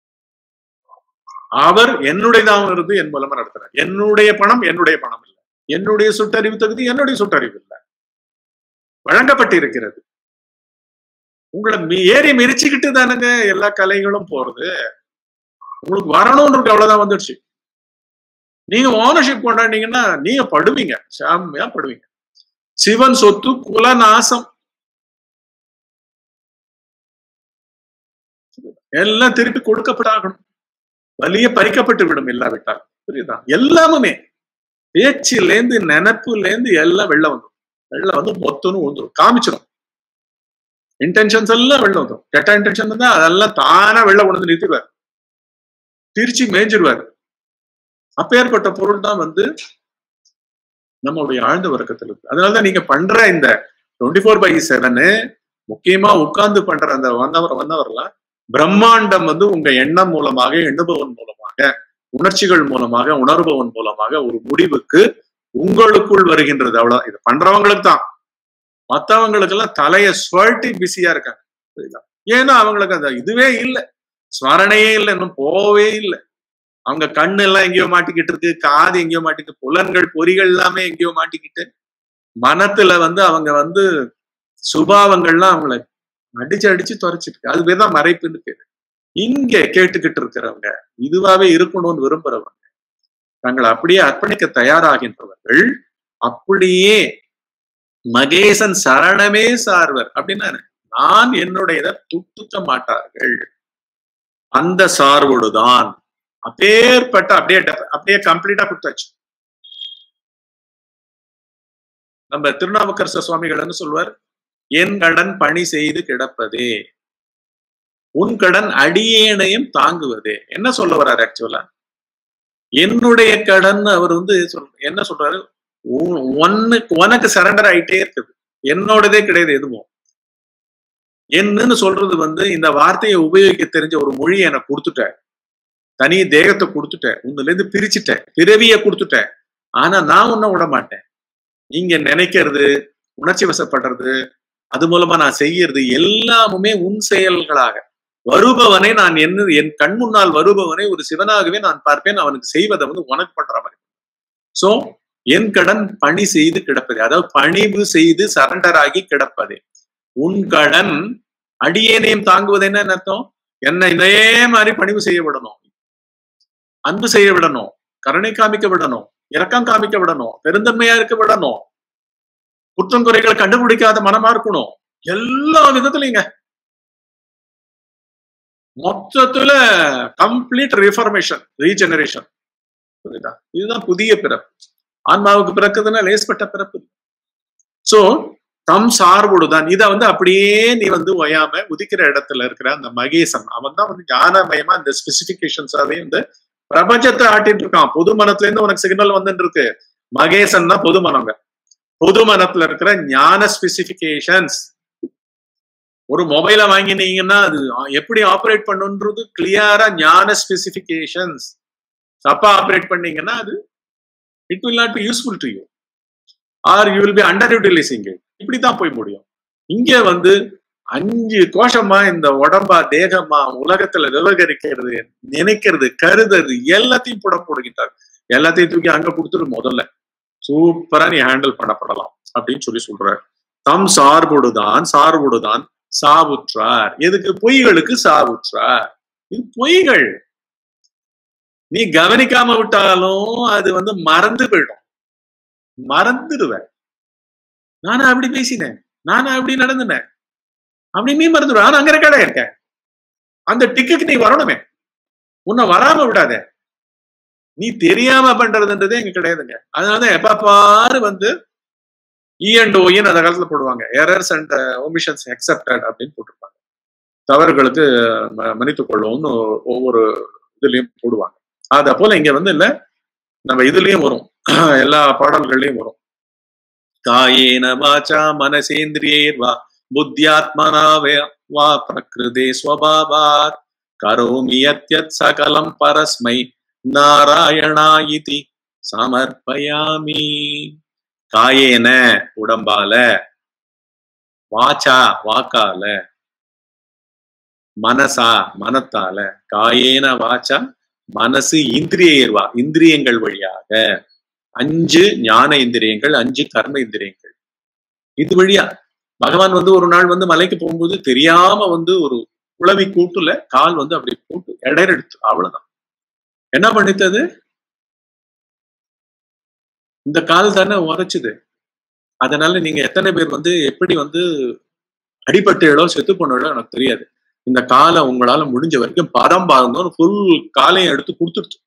அவர் என்னுடையதாக இருந்து என் மூலமா நடத்துறார் என்னுடைய பணம் என்னுடைய பணம் இல்லை என்னுடைய சுட்டறிவு தகுதி என்னுடைய சுட்டறிவு இல்லை வழங்கப்பட்டிருக்கிறது உங்களை மீ- ஏறி மிரிச்சுக்கிட்டு தானுங்க எல்லா கலைகளும் போறது உங்களுக்கு வரணும்னு இருக்கு அவ்வளவுதான் வந்துடுச்சு நீங்க ஓனர்ஷிப் கொண்டாடினீங்கன்னா நீங்க படுவீங்க சாமியா படுவீங்க சிவன் சொத்து குலநாசம் எல்லாம் திருப்பி கொடுக்கப்பட்டாகணும் வலிய பறிக்கப்பட்டு விடும் இல்லாவிட்டால் புரியுதா எல்லாமுமே பேச்சிலேந்து நினைப்புலேந்து எல்லாம் வெளில வந்துடும் வெளில வந்து மொத்தம்னு வந்துடும் காமிச்சிடும் இன்டென்ஷன்ஸ் எல்லாம் வெளில வந்துடும் கெட்ட இன்டென்ஷன் இருந்தா அதெல்லாம் தானா வெளில கொண்டு வந்து நிறுத்திடுவார் திருச்சி மேய்ஞ்சிடுவார் அப்பேற்பட்ட பொருள் தான் வந்து நம்மளுடைய ஆழ்ந்த வர்க்கத்தில் இருக்கு அதனாலதான் நீங்க பண்ற இந்த டுவெண்ட்டி ஃபோர் பை செவனு முக்கியமா உட்கார்ந்து பண்ற அந்த வந்தவர் வந்தவர்லாம் பிரம்மாண்டம் வந்து உங்க எண்ணம் மூலமாக எண்ணுபவன் மூலமாக உணர்ச்சிகள் மூலமாக உணர்பவன் மூலமாக ஒரு முடிவுக்கு உங்களுக்குள் வருகின்றது அவ்வளவு இது பண்றவங்களுக்கு தான் மத்தவங்களுக்கு எல்லாம் தலைய சுழட்டி பிஸியா இருக்காங்க புரியுதா ஏன்னா அவங்களுக்கு அந்த இதுவே இல்லை ஸ்மரணையே இல்லை இன்னும் போவே இல்லை அவங்க கண்ணு எல்லாம் எங்கேயோ மாட்டிக்கிட்டு இருக்கு காது எங்கேயோ மாட்டிக்கிட்டு புலன்கள் பொறிகள் எல்லாமே எங்கேயோ மாட்டிக்கிட்டு மனத்துல வந்து அவங்க வந்து சுபாவங்கள்லாம் அவங்கள அடிச்சு அடிச்சு துரைச்சிட்டு அது பேர் தான் மறைப்புன்னு பேரு இங்க கேட்டுக்கிட்டு இருக்கிறவங்க இதுவாவே இருக்கணும்னு விரும்புறவங்க தங்களை அப்படியே அர்ப்பணிக்க தயாராகின்றவர்கள் அப்படியே மகேசன் சரணமே சார்வர் அப்படின்னா நான் என்னுடையதை துட்டுக்க மாட்டார்கள் அந்த சார்வோடுதான் அப்பேற்பட்ட அப்படியே அப்படியே கம்ப்ளீட்டா கொடுத்தாச்சு நம்ம திருநாவுக்கரச சுவாமிகள் சொல்வார் என் கடன் பணி செய்து கிடப்பதே உன் கடன் அடியேனையும் தாங்குவதே என்ன சொல்ல வர்றாரு ஆக்சுவலா என்னுடைய கடன் அவர் வந்து சொல் என்ன சொல்றாரு உனக்கு உனக்கு சரண்டர் ஆயிட்டே இருக்குது என்னோடதே கிடையாது எதுவும் என்னன்னு சொல்றது வந்து இந்த வார்த்தையை உபயோகிக்க தெரிஞ்ச ஒரு மொழியை எனக்கு கொடுத்துட்ட தனி தேகத்தை கொடுத்துட்டேன் உன்னுல இருந்து பிரிச்சுட்டேன் பிறவிய கொடுத்துட்டேன் ஆனா நான் உன்ன விட மாட்டேன் நீங்க நினைக்கிறது உணர்ச்சி வசப்படுறது அது மூலமா நான் செய்யறது எல்லாமுமே உன் செயல்களாக வருபவனை நான் என்ன என் கண் முன்னால் வருபவனை ஒரு சிவனாகவே நான் பார்ப்பேன் அவனுக்கு செய்வதை வந்து உனக்கு பண்ற மாதிரி சோ என் கடன் பணி செய்து கிடப்பதே அதாவது பணிவு செய்து சரண்டர் ஆகி கிடப்பதே உன் கடன் அடியேனையும் தாங்குவது என்ன அர்த்தம் என்ன இதே மாதிரி பணிவு செய்ய விடணும் அன்பு செய்ய விடணும் கருணை காமிக்க விடணும் இரக்கம் காமிக்க விடணும் பெருந்தன்மையா இருக்க விடணும் குற்றம் குறைகளை கண்டுபிடிக்காத மனமா இருக்கணும் எல்லா விதத்துலயுங்க மொத்தத்துல கம்ப்ளீட் ரிஃபர்மேஷன் ரீஜெனரேஷன் புரியுதா இதுதான் புதிய பிறப்பு ஆன்மாவுக்கு பிறக்குதுன்னா லேஸ்பட்ட பிறப்பு சோ தம் சார்புடுதான் இதை வந்து அப்படியே நீ வந்து ஒயாம உதிக்கிற இடத்துல இருக்கிற அந்த மகேசன் அவன் தான் வந்து ஞானமயமா இந்த ஸ்பெசிபிகேஷன்ஸாவே வந்து பிரபஞ்சத்தை ஆட்டிட்டு இருக்கான் பொது மனத்துல இருந்து உனக்கு சிக்னல் வந்துட்டு இருக்கு மகேசன் தான் பொது மனங்க பொது மனத்துல இருக்கிற ஞான ஸ்பெசிபிகேஷன்ஸ் ஒரு மொபைலை வாங்கினீங்கன்னா அது எப்படி ஆப்ரேட் பண்ணுன்றது கிளியரா ஞான ஸ்பெசிபிகேஷன்ஸ் தப்பா ஆப்ரேட் பண்ணீங்கன்னா அது it will not be useful to you or you will be underutilizing it இப்படித்தான் போய் முடியும் இங்க வந்து அஞ்சு கோஷமா இந்த உடம்பா தேகமா உலகத்துல விவகரிக்கிறது நினைக்கிறது கருதுறது எல்லாத்தையும் புட போடுகின்றார் எல்லாத்தையும் தூக்கி அங்க கொடுத்துரு முதல்ல சூப்பரா நீ ஹேண்டில் பண்ணப்படலாம் அப்படின்னு சொல்லி சொல்றார் தம் சார்புடுதான் சார்புடுதான் சாவுற்றார் எதுக்கு பொய்களுக்கு சாவுற்றார் இது பொய்கள் நீ கவனிக்காம விட்டாலும் அது வந்து மறந்து போயிடும் மறந்துடுவேன் நானா அப்படி பேசினேன் நானா அப்படி நடந்துனேன் அப்படி நீ மறந்துடுவேன் ஆனா அங்க ரெக்கார்டா இருக்கேன் அந்த டிக்குக்கு நீ வரணுமே உன்னை வராம விடாத நீ தெரியாம பண்றதுன்றதே இங்க கிடையாதுங்க அதனாலதான் எப்ப பாரு வந்து இ அண்ட் ஓயின் அந்த காலத்துல போடுவாங்க எரர்ஸ் அண்ட் ஒமிஷன்ஸ் அக்செப்டட் அப்படின்னு போட்டிருப்பாங்க தவறுகளுக்கு ம- மன்னித்துக் கொள்ளும்னு ஒவ்வொரு இதுலயும் போடுவாங்க அத போல இங்க வந்து இல்ல நம்ம இதுலயும் வரும் எல்லா பாடல்கள்லயும் வரும் காயேன வாச்சா மனசேந்திரியேர் வா புத்தியாத்மனா வே- வா பிரகிருதே ஸ்வபாவாத் கரோமி யத்யத் சகலம் பரஸ்மை நாராயணா இதி சமர்ப்பயாமி காயேன உடம்பால வாச்சா வாக்கால மனசா மனத்தால காயேன வாச்சா மனசு இந்திரியர்வா இந்திரியங்கள் வழியாக அஞ்சு ஞான இந்திரியங்கள் அஞ்சு கர்ம இந்திரியங்கள் இது வழியா பகவான் வந்து ஒரு நாள் வந்து மலைக்கு போகும்போது தெரியாம வந்து ஒரு குளவி கூட்டுல கால் வந்து அப்படி கூட்டு இடரெடுத்து அவ்வளவுதான் என்ன பண்ணித்தது இந்த கால் தானே உரைச்சுது அதனால நீங்க எத்தனை பேர் வந்து எப்படி வந்து அடிபட்டீங்களோ செத்து போனாலோ எனக்கு தெரியாது இந்த காலை உங்களால முடிஞ்ச வரைக்கும் பதம் பாருங்க ஃபுல் காலையும் எடுத்து கொடுத்துருச்சு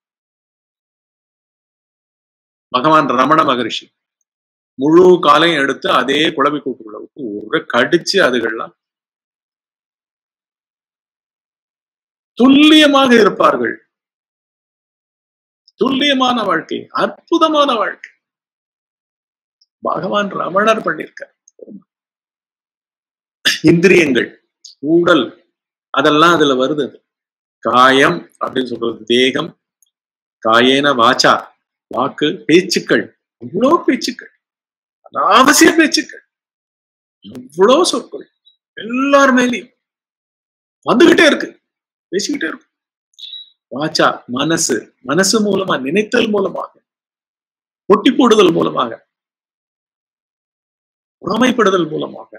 பகவான் ரமண மகரிஷி முழு காலையும் எடுத்து அதே குழம்பி கூட்டுக்குள்ள விட்டு ஒரு கடிச்சு அதுகள்லாம் துல்லியமாக இருப்பார்கள் துல்லியமான வாழ்க்கை அற்புதமான வாழ்க்கை பகவான் ரமணர் பண்ணியிருக்கார் இந்திரியங்கள் ஊடல் அதெல்லாம் அதுல வருது அது காயம் அப்படின்னு சொல்றது தேகம் காயேன வாச்சா வாக்கு பேச்சுக்கள் எவ்வளோ பேச்சுக்கள் அனாவசிய பேச்சுக்கள் எவ்வளோ சொற்கள் எல்லார் மேலேயும் வந்துகிட்டே இருக்கு பேசிக்கிட்டே இருக்கு வாச்சா மனசு மனசு மூலமா நினைத்தல் மூலமாக ஒட்டி போடுதல் மூலமாக புறமைப்படுதல் மூலமாக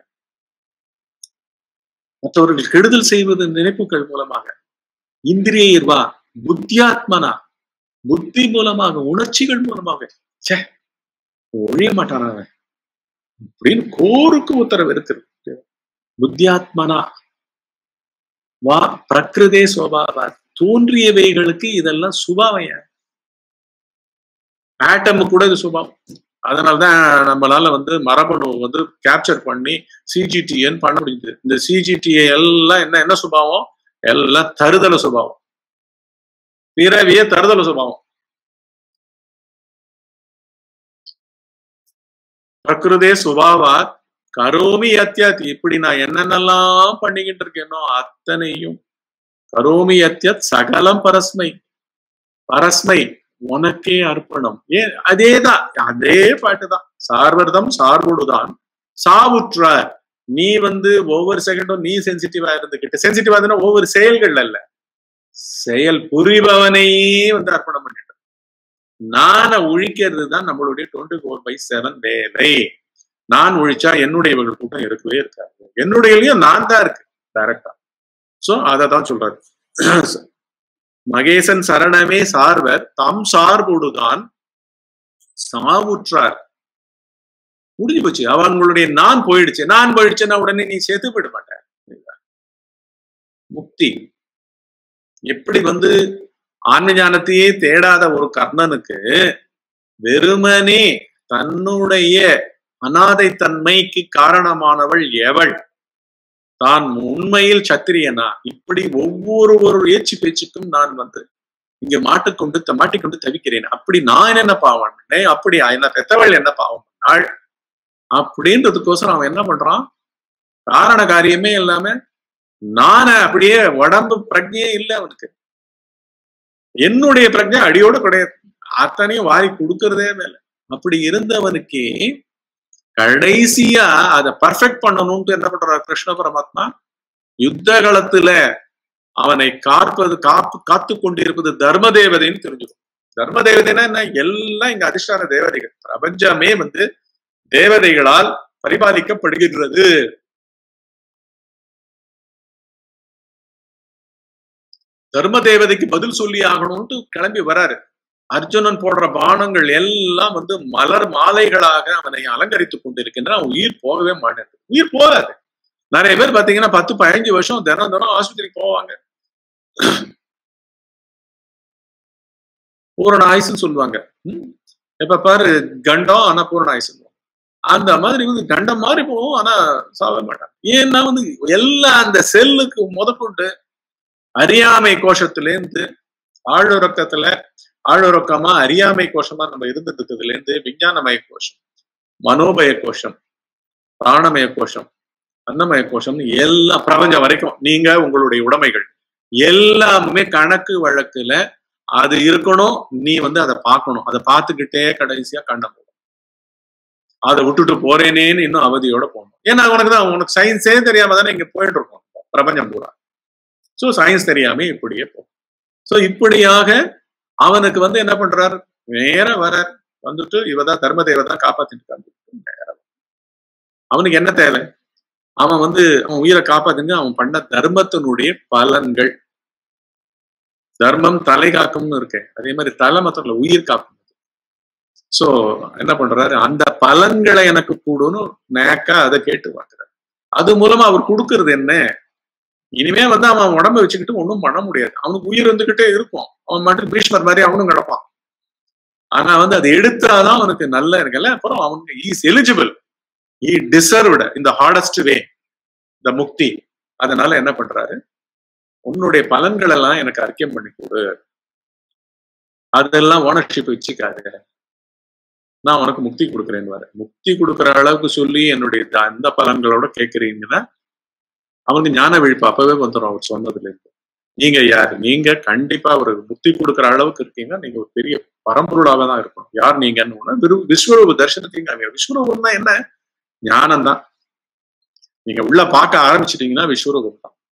மற்றவர்கள் கெடுதல் செய்வது நினைப்புகள் மூலமாக இந்திரியர்வா புத்தியாத்மனா புத்தி மூலமாக உணர்ச்சிகள் மூலமாக சே ஒழிய மாட்டான் அவன் அப்படின்னு கோருக்கு உத்தரவு இருக்குது புத்தியாத்மனா வா பிரகிருதே சுவாவா தோன்றியவைகளுக்கு இதெல்லாம் சுபாவைய ஆட்டம் கூட இது சுபாவம் அதனாலதான் நம்மளால வந்து மரபணு வந்து கேப்சர் பண்ணி சிஜிடிஎன் பண்ண முடியுது இந்த சிஜிடிஏ எல்லாம் என்ன என்ன சுபாவம் எல்லாம் தருதல சுபாவம் பிறவிய தருதல சுபாவம் பிரகிருதே சுபாவா கரோமி அத்தியாத் இப்படி நான் என்னென்னலாம் பண்ணிக்கிட்டு இருக்கேனோ அத்தனையும் கரோமி அத்தியத் சகலம் பரஸ்மை பரஸ்மை உனக்கே அர்ப்பணம் ஏன் அதேதான் அதே பாட்டுதான் சார்வர்தம் சார்புடுதான் சாவுற்றார் நீ வந்து ஒவ்வொரு செகண்டும் நீ சென்சிட்டிவா இருந்துகிட்டு சென்சிட்டிவா இருந்தா ஒவ்வொரு செயல்கள் அல்ல செயல் புரிபவனையே வந்து அர்ப்பணம் பண்ணிட்டு நான ஒழிக்கிறது தான் நம்மளுடைய டுவெண்ட்டி ஃபோர் பை செவன் வேலை நான் ஒழிச்சா என்னுடையவர்கள் கூட்டம் இருக்கவே இருக்காது என்னுடையலையும் நான் தான் இருக்கு டைரக்டா சோ அதை தான் சொல்றாரு மகேசன் சரணமே சார்வர் தம் சார்புடுதான் சாவுற்றார் முடிஞ்சு போச்சு அவங்களுடைய நான் போயிடுச்சு நான் போயிடுச்சுன்னா உடனே நீ சேர்த்து போயிட மாட்ட முக்தி எப்படி வந்து ஆன்ம ஞானத்தையே தேடாத ஒரு கர்ணனுக்கு வெறுமனே தன்னுடைய அனாதை தன்மைக்கு காரணமானவள் எவள் தான் உண்மையில் சத்திரியனா இப்படி ஒவ்வொரு ஒரு ஏச்சு பேச்சுக்கும் நான் வந்து இங்க மாட்டுக்கொண்டு மாட்டிக்கொண்டு தவிக்கிறேன் அப்படி நான் என்ன பாவம் பண்ணேன் அப்படி என்ன பெத்தவள் என்ன பாவம் பண்ணாள் அப்படின்றதுக்கோசரம் அவன் என்ன பண்றான் காரண காரியமே இல்லாம நான அப்படியே உடம்பு பிரஜையே இல்லை அவனுக்கு என்னுடைய பிரஜை அடியோடு கிடையாது அத்தனையும் வாரி கொடுக்கறதே மேல அப்படி இருந்தவனுக்கே கடைசியா அதை பர்ஃபெக்ட் பண்ணணும்ட்டு என்ன பண்றார் கிருஷ்ண பரமாத்மா யுத்த காலத்துல அவனை காப்பது காப்பு காத்து கொண்டிருப்பது தர்ம தேவதைன்னு தெரிஞ்சிடும் தர்ம தேவதைன்னா என்ன எல்லாம் இங்க அதிர்ஷ்டான தேவதைகள் பிரபஞ்சமே வந்து தேவதைகளால் பரிபாலிக்கப்படுகின்றது தர்ம தேவதைக்கு பதில் சொல்லி ஆகணும்ட்டு கிளம்பி வராரு அர்ஜுனன் போடுற பானங்கள் எல்லாம் வந்து மலர் மாலைகளாக அவனை அலங்கரித்துக் கொண்டிருக்கின்ற அவன் உயிர் போகவே மாட்டேங்குது உயிர் போகாது நிறைய பேர் பாத்தீங்கன்னா பத்து பதினஞ்சு வருஷம் தினம் தினம் ஆஸ்பத்திரிக்கு போவாங்க பூரண ஆயுசுன்னு சொல்லுவாங்க ம்? எப்ப பாரு கண்டம் ஆனா பூரண ஆயுசு அந்த மாதிரி வந்து கண்டம் மாதிரி போகும் ஆனா சாக மாட்டாங்க ஏன்னா வந்து எல்லா அந்த செல்லுக்கு முதற்கொண்டு அறியாமை கோஷத்திலேருந்து ஆழுறக்கத்துல ஆழுறக்கமா அறியாமை கோஷமா நம்ம இருந்துட்டு இருக்கிறதுல இருந்து விஞ்ஞானமய கோஷம் மனோபய கோஷம் பிராணமய கோஷம் அன்னமய கோஷம் எல்லாம் பிரபஞ்சம் வரைக்கும் நீங்க உங்களுடைய உடைமைகள் எல்லாமே கணக்கு வழக்குல அது இருக்கணும் நீ வந்து அதை பார்க்கணும் அதை பார்த்துக்கிட்டே கடைசியா கண்ண போடும் அதை விட்டுட்டு போறேனேன்னு இன்னும் அவதியோட போகணும் ஏன்னா உனக்கு தான் உனக்கு சயின்ஸே தெரியாம தானே இங்க போயிட்டு இருக்கோம் பிரபஞ்சம் பூரா ஸோ சயின்ஸ் தெரியாம இப்படியே போகும் ஸோ இப்படியாக அவனுக்கு வந்து என்ன பண்றாரு நேர வர வந்துட்டு இவதான் தர்ம தேவதான் காப்பாத்திட்டு இருக்காங்க நேரா அவனுக்கு என்ன தேவை அவன் வந்து அவன் உயிரை காப்பாத்துங்க அவன் பண்ண தர்மத்தினுடைய பலன்கள் தர்மம் தலை காக்கும்னு இருக்கு அதே மாதிரி தலை மத்தல உயிர் காக்கும் சோ என்ன பண்றாரு அந்த பலன்களை எனக்கு கூடுன்னு நேக்கா அதை கேட்டு வாங்குறாரு அது மூலமா அவர் கொடுக்கறது என்ன இனிமே வந்து அவன் உடம்ப வச்சுக்கிட்டு ஒன்றும் பண்ண முடியாது அவனுக்கு உயிர் இருந்துகிட்டே இருக்கும் அவன் மட்டும் பீஷ்மர் மாதிரி அவனும் கிடப்பான் ஆனா வந்து அதை எடுத்தாதான் அவனுக்கு நல்ல இருக்குல்ல அப்புறம் அவனுக்கு ஈஸ் எலிஜிபிள் ஈ டிசர்வ்டு இந்த ஹார்டஸ்ட் வே இந்த முக்தி அதனால என்ன பண்றாரு உன்னுடைய பலன்கள் எல்லாம் எனக்கு அறிக்கையம் பண்ணி கொடு அதெல்லாம் ஓனர்ஷிப் வச்சுக்காது நான் உனக்கு முக்தி கொடுக்குறேன்னு வர முக்தி கொடுக்குற அளவுக்கு சொல்லி என்னுடைய த- அந்த பலன்களோட கேட்கறீங்கன்னா அவனுக்கு ஞான விழிப்பு அப்பவே வந்துடும் அவர் சொன்னதுல இருந்து நீங்க யார் நீங்க கண்டிப்பா ஒரு முக்தி கொடுக்குற அளவுக்கு இருக்கீங்க நீங்க ஒரு பெரிய பரம்பொருளாக தான் இருக்கணும் யார் நீங்கன்னு ஒண்ணு விரு- விஸ்வரூப தரிசனத்தையும் காமிக்கிற விஸ்வரூபம்னா என்ன ஞானம் தான் நீங்க உள்ள பார்க்க ஆரம்பிச்சிட்டீங்கன்னா விஸ்வரூபம் தான்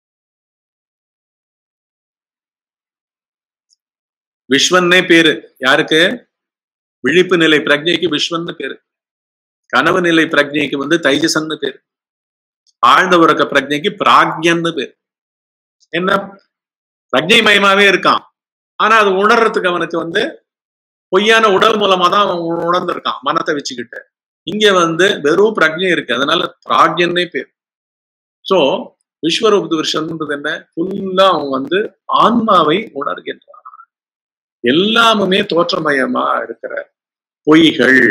விஸ்வன்னே பேரு யாருக்கு விழிப்பு நிலை பிரஜைக்கு விஸ்வன்னு பேரு கனவு நிலை பிரஜைக்கு வந்து தைஜசன்னு பேரு ஆழ்ந்த உறக்க பிரஜைக்கு பிராக்யன்னு பேரு என்ன பிரஜை மயமாவே இருக்கான் ஆனா அது உணர்றதுக்கு அவனுக்கு வந்து பொய்யான உடல் மூலமா தான் அவன் உ- உணர்ந்திருக்கான் மனத்தை வச்சுக்கிட்டு இங்க வந்து வெறும் பிரஜை இருக்கு அதனால பிராக்யன்னே பேர் சோ விஸ்வரூப விஷன்றது என்ன ஃபுல்லா அவன் வந்து ஆன்மாவை உணர்கின்றான் எல்லாமுமே தோற்றமயமா இருக்கிற பொய்கள்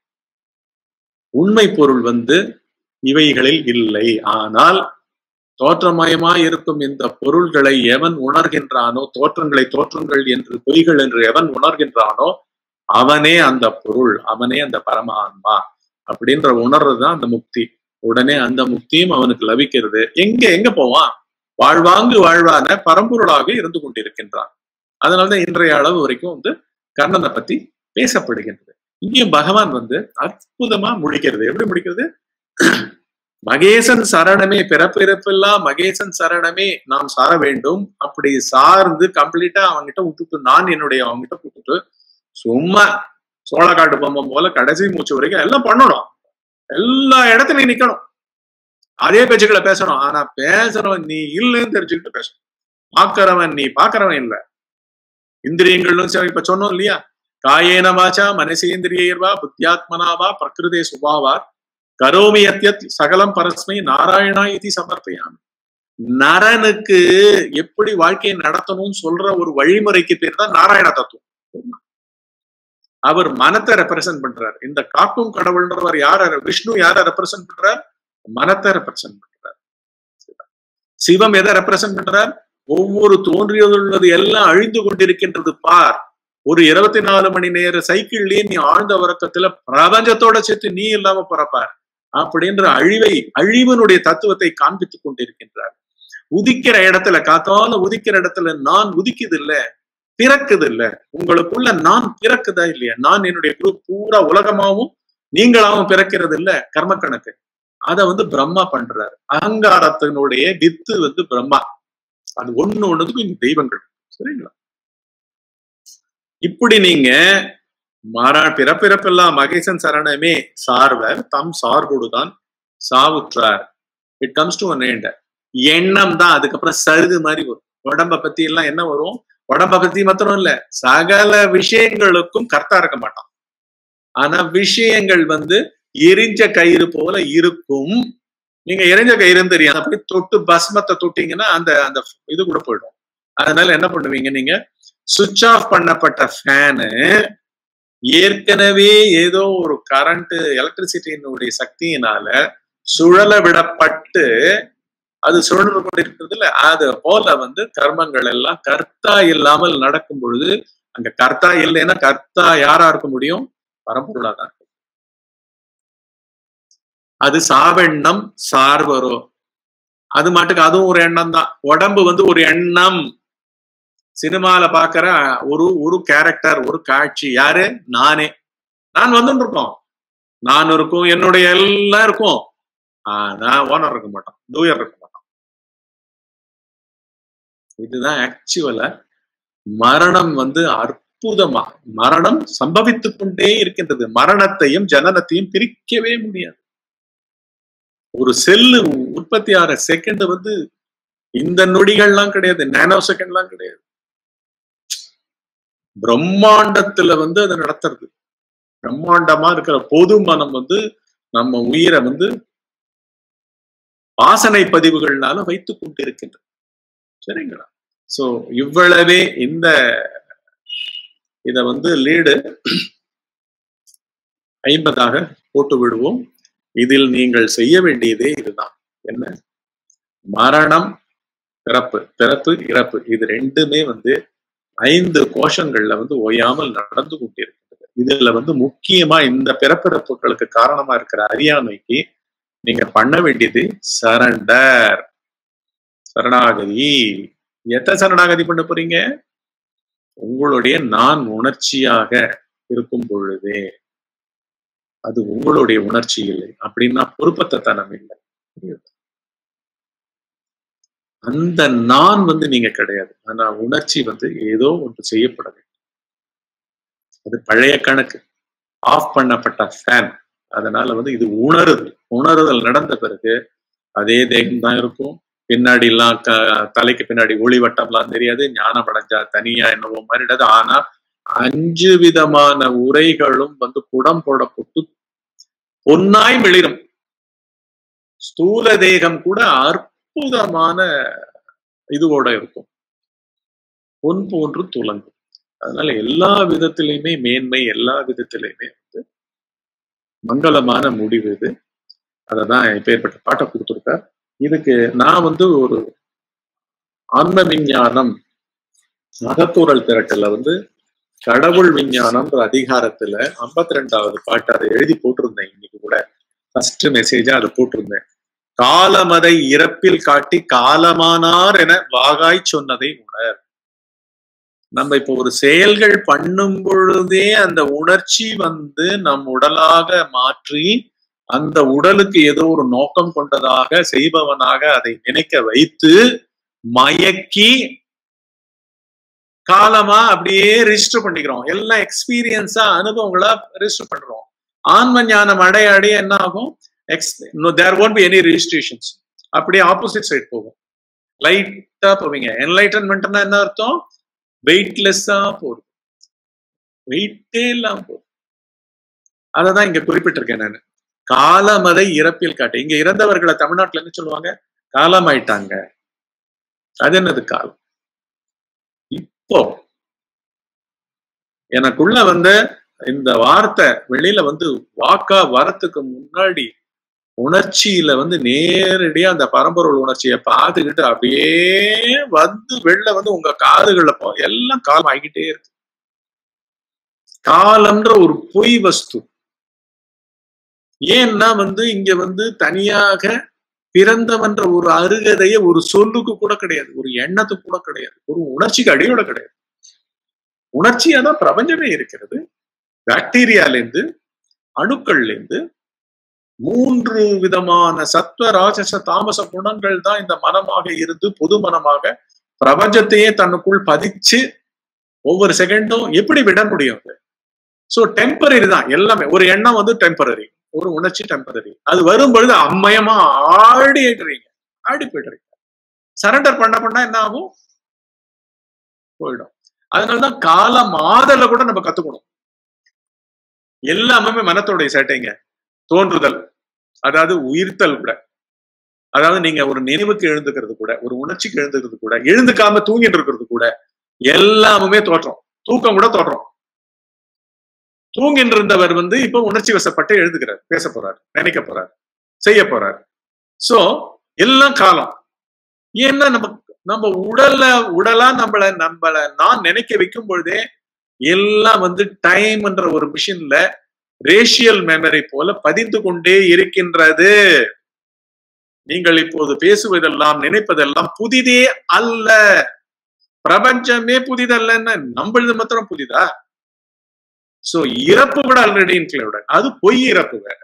உண்மை பொருள் வந்து இவைகளில் இல்லை ஆனால் தோற்றமயமா இருக்கும் இந்த பொருள்களை எவன் உணர்கின்றானோ தோற்றங்களை தோற்றங்கள் என்று பொய்கள் என்று எவன் உணர்கின்றானோ அவனே அந்த பொருள் அவனே அந்த பரம ஆன்மா அப்படின்ற உணர்றதுதான் அந்த முக்தி உடனே அந்த முக்தியும் அவனுக்கு லபிக்கிறது எங்க எங்க போவான் வாழ்வாங்கு வாழ்வான பரம்பொருளாக இருந்து கொண்டிருக்கின்றான் அதனாலதான் இன்றைய அளவு வரைக்கும் வந்து கர்ணனை பத்தி பேசப்படுகின்றது இங்கேயும் பகவான் வந்து அற்புதமா முடிக்கிறது எப்படி முடிக்கிறது மகேசன் சரணமே பிறப்பிறப்பெல்லாம் மகேசன் சரணமே நாம் சார வேண்டும் அப்படி சார்ந்து கம்ப்ளீட்டா அவன்கிட்ட விட்டுட்டு நான் என்னுடைய அவன்கிட்ட விட்டுட்டு சும்மா சோளக்காட்டு பொம்மம் போல கடைசி மூச்சு வரைக்கும் எல்லாம் பண்ணணும் எல்லா இடத்துலயும் நிக்கணும் அதே பேச்சுக்களை பேசணும் ஆனா பேசுறவன் நீ இல்லைன்னு தெரிஞ்சுக்கிட்டு பேசணும் பாக்குறவன் நீ பாக்குறவன் இல்ல இந்திரியங்களும் சரி இப்ப சொன்னோம் இல்லையா காயேன வாச்சா மனசேந்திரியர்வா புத்தியாத்மனாவா பிரகிருதே சுபாவா கரோமி அத்தியத் சகலம் பரஸ்மை நாராயணா இதி சமர்ப்பயாமி நரனுக்கு எப்படி வாழ்க்கையை நடத்தணும்னு சொல்ற ஒரு வழிமுறைக்கு பேர் தான் நாராயண தத்துவம் அவர் மனத்தை ரெப்ரசன்ட் பண்றார் இந்த காக்கும் கடவுள்ன்றவர் யார விஷ்ணு யார ரெப்ரசன்ட் பண்றார் மனத்தை ரெப்ரசன்ட் பண்றார் சிவம் எதை ரெப்ரசன்ட் பண்றார் ஒவ்வொரு தோன்றியதுள்ளது எல்லாம் அழிந்து கொண்டிருக்கின்றது பார் ஒரு இருபத்தி நாலு மணி நேர சைக்கிள்லயே நீ ஆழ்ந்த உறக்கத்துல பிரபஞ்சத்தோட சேர்த்து நீ இல்லாம பிறப்பார் அப்படின்ற அழிவை அழிவனுடைய தத்துவத்தை காண்பித்துக் கொண்டிருக்கின்றார் உதிக்கிற இடத்துல காத்தால உதிக்கிற இடத்துல நான் உதிக்குது இல்ல பிறக்குது இல்ல உங்களுக்குள்ள நான் பிறக்குதா இல்லையா நான் என்னுடைய குரூப் பூரா உலகமாவும் நீங்களாவும் பிறக்கிறது இல்ல கர்ம கணக்கு அத வந்து பிரம்மா பண்றாரு அகங்காரத்தினுடைய வித்து வந்து பிரம்மா அது ஒண்ணு ஒண்ணுக்கும் இந்த தெய்வங்கள் சரிங்களா இப்படி நீங்க மாறா பிறப்பிறப்பெல்லாம் மகேசன் சரணமே சார்வர் தம் சார்புடுதான் சாவுற்றார் it comes to one end எண்ணம் தான் அதுக்கப்புறம் சருகு மாதிரி வரும் உடம்ப பத்தி எல்லாம் என்ன வரும் உடம்ப பத்தி மாத்திரம் இல்ல சகல விஷயங்களுக்கும் கர்த்தா இருக்க மாட்டான் ஆனா விஷயங்கள் வந்து எரிஞ்ச கயிறு போல இருக்கும் நீங்க எரிஞ்ச கயிறுன்னு தெரியும் அப்படி தொட்டு பஸ்மத்தை தொட்டீங்கன்னா அந்த அந்த இது கூட போயிடும் அதனால என்ன பண்ணுவீங்க நீங்க சுவிட்ச் ஆஃப் பண்ணப்பட்ட ஃபேனு ஏற்கனவே ஏதோ ஒரு கரண்ட் எலக்ட்ரிசிட்டியினுடைய சக்தியினால சுழல விடப்பட்டு அது சுழன்று கொண்டிருக்கிறது இல்ல அது போல வந்து கர்மங்கள் எல்லாம் கர்த்தா இல்லாமல் நடக்கும் பொழுது அங்க கர்த்தா இல்லைன்னா கர்த்தா யாரா இருக்க முடியும் பரம்பொருளா தான் இருக்கும். அது சாவெண்ணம் சார்வரோ அது மாட்டுக்கு அதுவும் ஒரு எண்ணம் தான் உடம்பு வந்து ஒரு எண்ணம் சினிமால பாக்குற ஒரு ஒரு கேரக்டர் ஒரு காட்சி யாரு நானே நான் வந்துட்டு இருக்கோம் நான் இருக்கும் என்னுடைய எல்லாம் இருக்கும் ஆனா ஓனர் இருக்க மாட்டான் டூயர் இருக்க மாட்டான் இதுதான் ஆக்சுவலா மரணம் வந்து அற்புதமா மரணம் சம்பவித்துக் கொண்டே இருக்கின்றது மரணத்தையும் ஜனனத்தையும் பிரிக்கவே முடியாது ஒரு செல்லு உற்பத்தி ஆகிற செகண்ட் வந்து இந்த நொடிகள்லாம் கிடையாது நானோ செகண்ட்லாம் கிடையாது பிரம்மாண்டத்துல வந்து அதை நடத்துறது பிரம்மாண்டமா இருக்கிற பொது மனம் வந்து நம்ம உயிரை வந்து வாசனை பதிவுகள்னால வைத்துக் கொண்டிருக்கின்றது சரிங்களா சோ இவ்வளவே இந்த இத வந்து லீடு ஐம்பதாக போட்டு விடுவோம் இதில் நீங்கள் செய்ய வேண்டியதே இதுதான் என்ன மரணம் பிறப்பு பிறப்பு இறப்பு இது ரெண்டுமே வந்து ஐந்து கோஷங்கள்ல வந்து ஓயாமல் நடந்து கொண்டிருக்கிறது இதுல வந்து முக்கியமா இந்த பிறப்பிறப்புகளுக்கு காரணமா இருக்கிற அறியாமைக்கு நீங்க பண்ண வேண்டியது சரண்டர் சரணாகதி எத்த சரணாகதி பண்ண போறீங்க உங்களுடைய நான் உணர்ச்சியாக இருக்கும் பொழுதே அது உங்களுடைய உணர்ச்சி இல்லை அப்படின்னா பொறுப்பத்தனம் இல்லை அந்த நான் வந்து நீங்க கிடையாது ஆனா உணர்ச்சி வந்து ஏதோ ஒன்று செய்யப்பட வேண்டும் அது பழைய கணக்கு ஆஃப் பண்ணப்பட்ட ஃபேன் அதனால வந்து இது உணருதல் உணருதல் நடந்த பிறகு அதே தேகம் தான் இருக்கும் பின்னாடி எல்லாம் க தலைக்கு பின்னாடி ஒளிவட்டம்லாம் தெரியாது ஞானம் அடைஞ்சா தனியா என்னவோ மாறிடாது ஆனா அஞ்சு விதமான உரைகளும் வந்து குடம் போடப்பட்டு பொன்னாய் மிளிரும் ஸ்தூல தேகம் கூட அற்புதமான இதுவோட இருக்கும் பொன் போன்று துலங்கும் அதனால எல்லா விதத்திலையுமே மேன்மை எல்லா விதத்திலையுமே வந்து மங்களமான முடிவு இது அததான் இப்பேற்பட்ட பாட்டை கொடுத்துருக்கார் இதுக்கு நான் வந்து ஒரு ஆன்ம விஞ்ஞானம் அகத்தூரல் திரட்டல வந்து கடவுள் விஞ்ஞானம்ன்ற அதிகாரத்துல ஐம்பத்தி ரெண்டாவது பாட்டு அதை எழுதி போட்டிருந்தேன் இன்னைக்கு கூட ஃபர்ஸ்ட் மெசேஜா அதை போட்டிருந்தேன் காலமதை இறப்பில் காட்டி காலமானார் என வாகாய் சொன்னதை உணர் நம்ம இப்போ ஒரு செயல்கள் பண்ணும் பொழுதே அந்த உணர்ச்சி வந்து நம் உடலாக மாற்றி அந்த உடலுக்கு ஏதோ ஒரு நோக்கம் கொண்டதாக செய்பவனாக அதை நினைக்க வைத்து மயக்கி காலமா அப்படியே ரிஜிஸ்டர் பண்ணிக்கிறோம் எல்லாம் எக்ஸ்பீரியன்ஸா அனுபவங்களா ரிஜிஸ்டர் பண்றோம் ஆன்ம ஞானம் அடைய அடைய என்ன ஆகும் எக்ஸ் there won't be any registrations அப்படியே ஆப்போசிட் சைட் போகும் லைட்டா போவீங்க என்லைட்டன்மெண்ட்னா என்ன அர்த்தம் வெயிட்லெஸ்ஸா போகுது வெயிட்டே இல்லாம போகுது அததான் இங்க குறிப்பிட்டிருக்கேன் நான் காலமதை இறப்பில் காட்டு இங்க இறந்தவர்களை தமிழ்நாட்டுல என்ன சொல்லுவாங்க காலமாயிட்டாங்க அது என்னது காலம் இப்போ எனக்குள்ள வந்து இந்த வார்த்தை வெளியில வந்து வாக்கா வரத்துக்கு முன்னாடி உணர்ச்சியில வந்து நேரடியா அந்த பரம்பொருள் உணர்ச்சியை பார்த்துக்கிட்டு அப்படியே வந்து வெளில வந்து உங்க காதுகள்ல போ எல்லாம் காலம் ஆகிக்கிட்டே இருக்கு காலம்ன்ற ஒரு பொய் வஸ்து ஏன்னா வந்து இங்க வந்து தனியாக பிறந்தவன்ற ஒரு அருகதைய ஒரு சொல்லுக்கு கூட கிடையாது ஒரு எண்ணத்துக்கு கூட கிடையாது ஒரு உணர்ச்சிக்கு அடியோட கிடையாது உணர்ச்சியா தான் பிரபஞ்சமே இருக்கிறது பாக்டீரியாலேருந்து அணுக்கள்லேருந்து மூன்று விதமான சத்வ ராஜச தாமச குணங்கள் தான் இந்த மனமாக இருந்து பொது மனமாக பிரபஞ்சத்தையே தன்னுக்குள் பதிச்சு ஒவ்வொரு செகண்டும் எப்படி விட முடியும் அது சோ டெம்பரரி தான் எல்லாமே ஒரு எண்ணம் வந்து டெம்பரரி ஒரு உணர்ச்சி டெம்பரரி அது வரும் பொழுது அம்மயமா ஆடிடுறீங்க ஆடி போயிடுறீங்க சரண்டர் பண்ண பண்ணா என்ன ஆகும் போயிடும் அதனாலதான் கால மாதல கூட நம்ம கத்துக்கணும் எல்லாமே மனத்தோடைய சேட்டைங்க தோன்றுதல் அதாவது உயிர்த்தல் கூட அதாவது நீங்க ஒரு நினைவுக்கு எழுந்துக்கிறது கூட ஒரு உணர்ச்சிக்கு எழுந்துக்கிறது கூட எழுந்துக்காம தூங்கிட்டு இருக்கிறது கூட எல்லாமுமே தோற்றம் தூக்கம் கூட தோற்றம் தூங்கிட்டு இருந்தவர் வந்து இப்ப உணர்ச்சி வசப்பட்டு எழுதுகிறார் பேச போறார் நினைக்க போறார் செய்ய போறார் சோ எல்லாம் காலம் ஏன்னா நம்ம நம்ம உடல்ல உடலா நம்மள நம்மள நான் நினைக்க வைக்கும் பொழுதே எல்லாம் வந்து டைம்ன்ற ஒரு மிஷின்ல ரேஷியல் மெமரி போல பதிந்து கொண்டே இருக்கின்றது நீங்கள் இப்போது பேசுவதெல்லாம் நினைப்பதெல்லாம் புதிதே அல்ல பிரபஞ்சமே புதிதல்லன்னு நம்மளது மாத்திரம் புதிதா சோ இறப்பு கூட ஆல்ரெடி இன்க்ளூட் அது பொய் இறப்பு வேற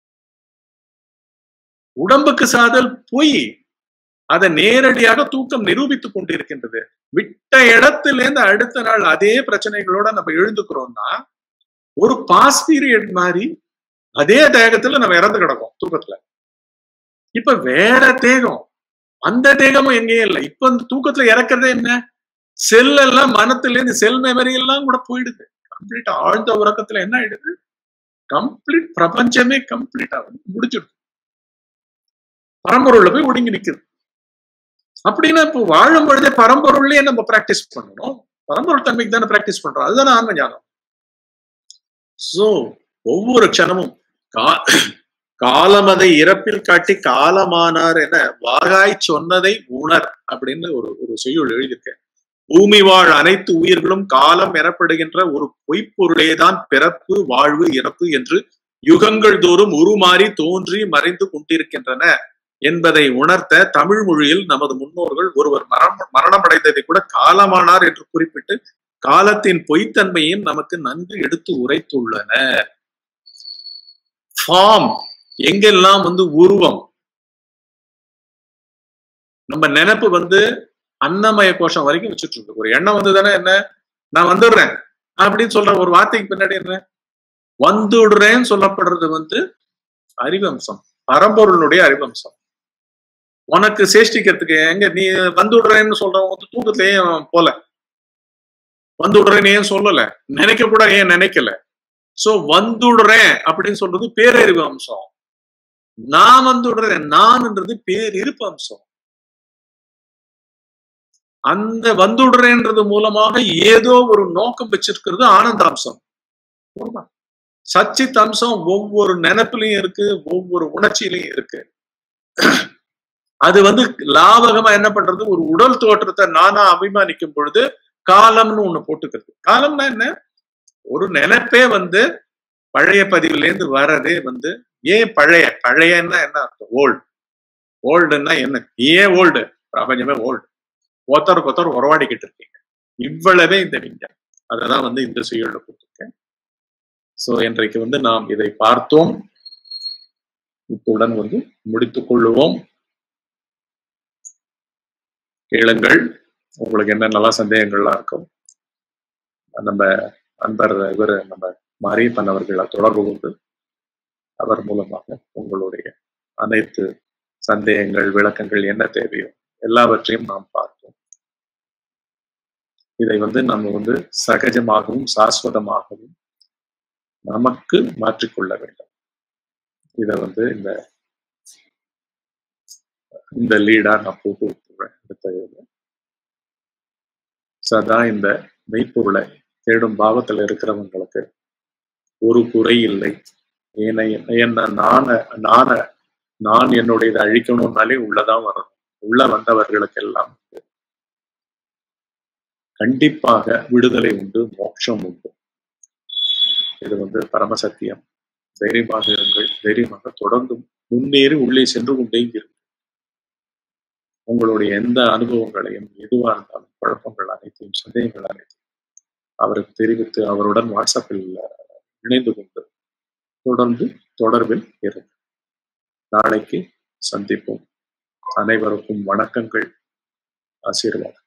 உடம்புக்கு சாதல் பொய் அதை நேரடியாக தூக்கம் நிரூபித்துக் கொண்டிருக்கின்றது விட்ட இடத்துல இருந்து அடுத்த நாள் அதே பிரச்சனைகளோட நம்ம எழுந்துக்கிறோம்னா ஒரு பாஸ் பீரியட் மாதிரி அதே தேகத்துல நம்ம இறந்து கிடக்கும் தூக்கத்துல இப்ப வேற தேகம் அந்த தேகமும் எங்கேயும் இல்லை இப்ப இந்த தூக்கத்துல இறக்குறதே என்ன செல் எல்லாம் மனத்துல இருந்து செல் மெமரி எல்லாம் கூட போயிடுது கம்ப்ளீட் ஆழ்ந்த உறக்கத்துல என்ன ஆயிடுது கம்ப்ளீட் பிரபஞ்சமே கம்ப்ளீட்டா முடிச்சிடுது பரம்பொருள்ல போய் ஒடுங்கி நிக்குது அப்படின்னா இப்போ வாழும் பொழுதே பரம்பொருள்லயே நம்ம பிராக்டிஸ் பண்ணணும் பரம்பொருள் தன்மைக்கு தானே பிராக்டிஸ் பண்றோம் அதுதானே ஆன்ம ஞானம் சோ ஒவ்வொரு க்ஷணமும் கா காலம் அதை இறப்பில் காட்டி காலமானார் என வாகாய் சொன்னதை உணர் அப்படின்னு ஒரு ஒரு செய்யுள் எழுதியிருக்கேன் பூமி வாழ் அனைத்து உயிர்களும் காலம் எனப்படுகின்ற ஒரு பொய்ப்பொருளே தான் பிறப்பு வாழ்வு இறப்பு என்று யுகங்கள் தோறும் உருமாறி தோன்றி மறைந்து கொண்டிருக்கின்றன என்பதை உணர்த்த தமிழ் மொழியில் நமது முன்னோர்கள் ஒருவர் மரணம் மரணமடைந்ததை கூட காலமானார் என்று குறிப்பிட்டு காலத்தின் பொய்த்தன்மையும் நமக்கு நன்கு எடுத்து உரைத்துள்ளனர் ஃபார்ம் எங்கெல்லாம் வந்து உருவம் நம்ம நினைப்பு வந்து அன்னமய கோஷம் வரைக்கும் வச்சுட்டு இருக்கு ஒரு எண்ணம் வந்து தானே என்ன நான் வந்துடுறேன் அப்படின்னு சொல்ற ஒரு வார்த்தைக்கு பின்னாடி என்ன வந்துடுறேன்னு சொல்லப்படுறது வந்து அறிவம்சம் பரம்பொருளுடைய அறிவம்சம் உனக்கு சேஷ்டிக்கிறதுக்கு எங்க நீ வந்துடுறேன்னு சொல்றவன் வந்து தூக்கத்திலேயே போல வந்துடுறேன்னு ஏன் சொல்லல நினைக்க கூட ஏன் நினைக்கல சோ வந்துடுறேன் அப்படின்னு சொல்றது பேரறிவு அம்சம் நான் வந்துடுறேன் நான்ன்றது பேரிருப்பு அம்சம் அந்த வந்துடுறேன்றது மூலமாக ஏதோ ஒரு நோக்கம் வச்சிருக்கிறது ஆனந்தாம்சம் சச்சித் அம்சம் ஒவ்வொரு நினைப்புலயும் இருக்கு ஒவ்வொரு உணர்ச்சியிலையும் இருக்கு அது வந்து லாபகமா என்ன பண்றது ஒரு உடல் தோற்றத்தை நானா அபிமானிக்கும் பொழுது காலம்னு ஒண்ணு போட்டுக்கிறது காலம்னா என்ன ஒரு நினைப்பே வந்து பழைய பதிவுல இருந்து வர்றதே வந்து ஏன் பழைய பழையன்னா என்ன அர்த்தம் ஓல்டு ஓல்டுன்னா என்ன ஏன் ஓல்டு பிரபஞ்சமே ஓல்டு ஒருத்தருக்கு ஒருத்தர் உறவாடிக்கிட்டு இருக்கீங்க இவ்வளவே இந்த விஞ்ஞானம் அததான் வந்து இந்த செய்யுள்ள கொடுத்துருக்கேன் சோ இன்றைக்கு வந்து நாம் இதை பார்த்தோம் இத்துடன் வந்து முடித்துக் கொள்ளுவோம் கேளுங்கள் உங்களுக்கு என்னென்னலாம் சந்தேகங்கள்லாம் இருக்கும் நம்ம நண்பர் இவர் நம்ம மாரியப்பன் அவர்களை தொடர்பு கொண்டு அவர் மூலமாக உங்களுடைய அனைத்து சந்தேகங்கள் விளக்கங்கள் என்ன தேவையோ எல்லாவற்றையும் நாம் பார்த்தோம் இதை வந்து நம்ம வந்து சகஜமாகவும் சாஸ்வதமாகவும் நமக்கு மாற்றிக்கொள்ள வேண்டும் இதை வந்து இந்த இந்த லீடா நான் போட்டு விட்டுறேன் அடுத்த சதா இந்த மெய்ப்பொருளை தேடும் பாவத்துல இருக்கிறவங்களுக்கு ஒரு குறை இல்லை ஏனை என்ன நான நான நான் என்னுடைய இதை அழிக்கணும்னாலே உள்ளதான் வரணும் உள்ள வந்தவர்களுக்கெல்லாம் கண்டிப்பாக விடுதலை உண்டு மோட்சம் உண்டு இது வந்து பரமசத்தியம் தைரியமாக இருங்கள் தைரியமாக தொடர்ந்து முன்னேறி உள்ளே சென்று கொண்டே இருங்கள் உங்களுடைய எந்த அனுபவங்களையும் எதுவா இருந்தாலும் குழப்பங்கள் அனைத்தையும் சந்தேகங்கள் அனைத்தையும் அவருக்கு தெரிவித்து அவருடன் வாட்ஸ்அப்பில் இணைந்து கொண்டு தொடர்ந்து தொடர்பில் இருங்க நாளைக்கு சந்திப்போம் அனைவருக்கும் வணக்கங்கள் ஆசீர்வாதம்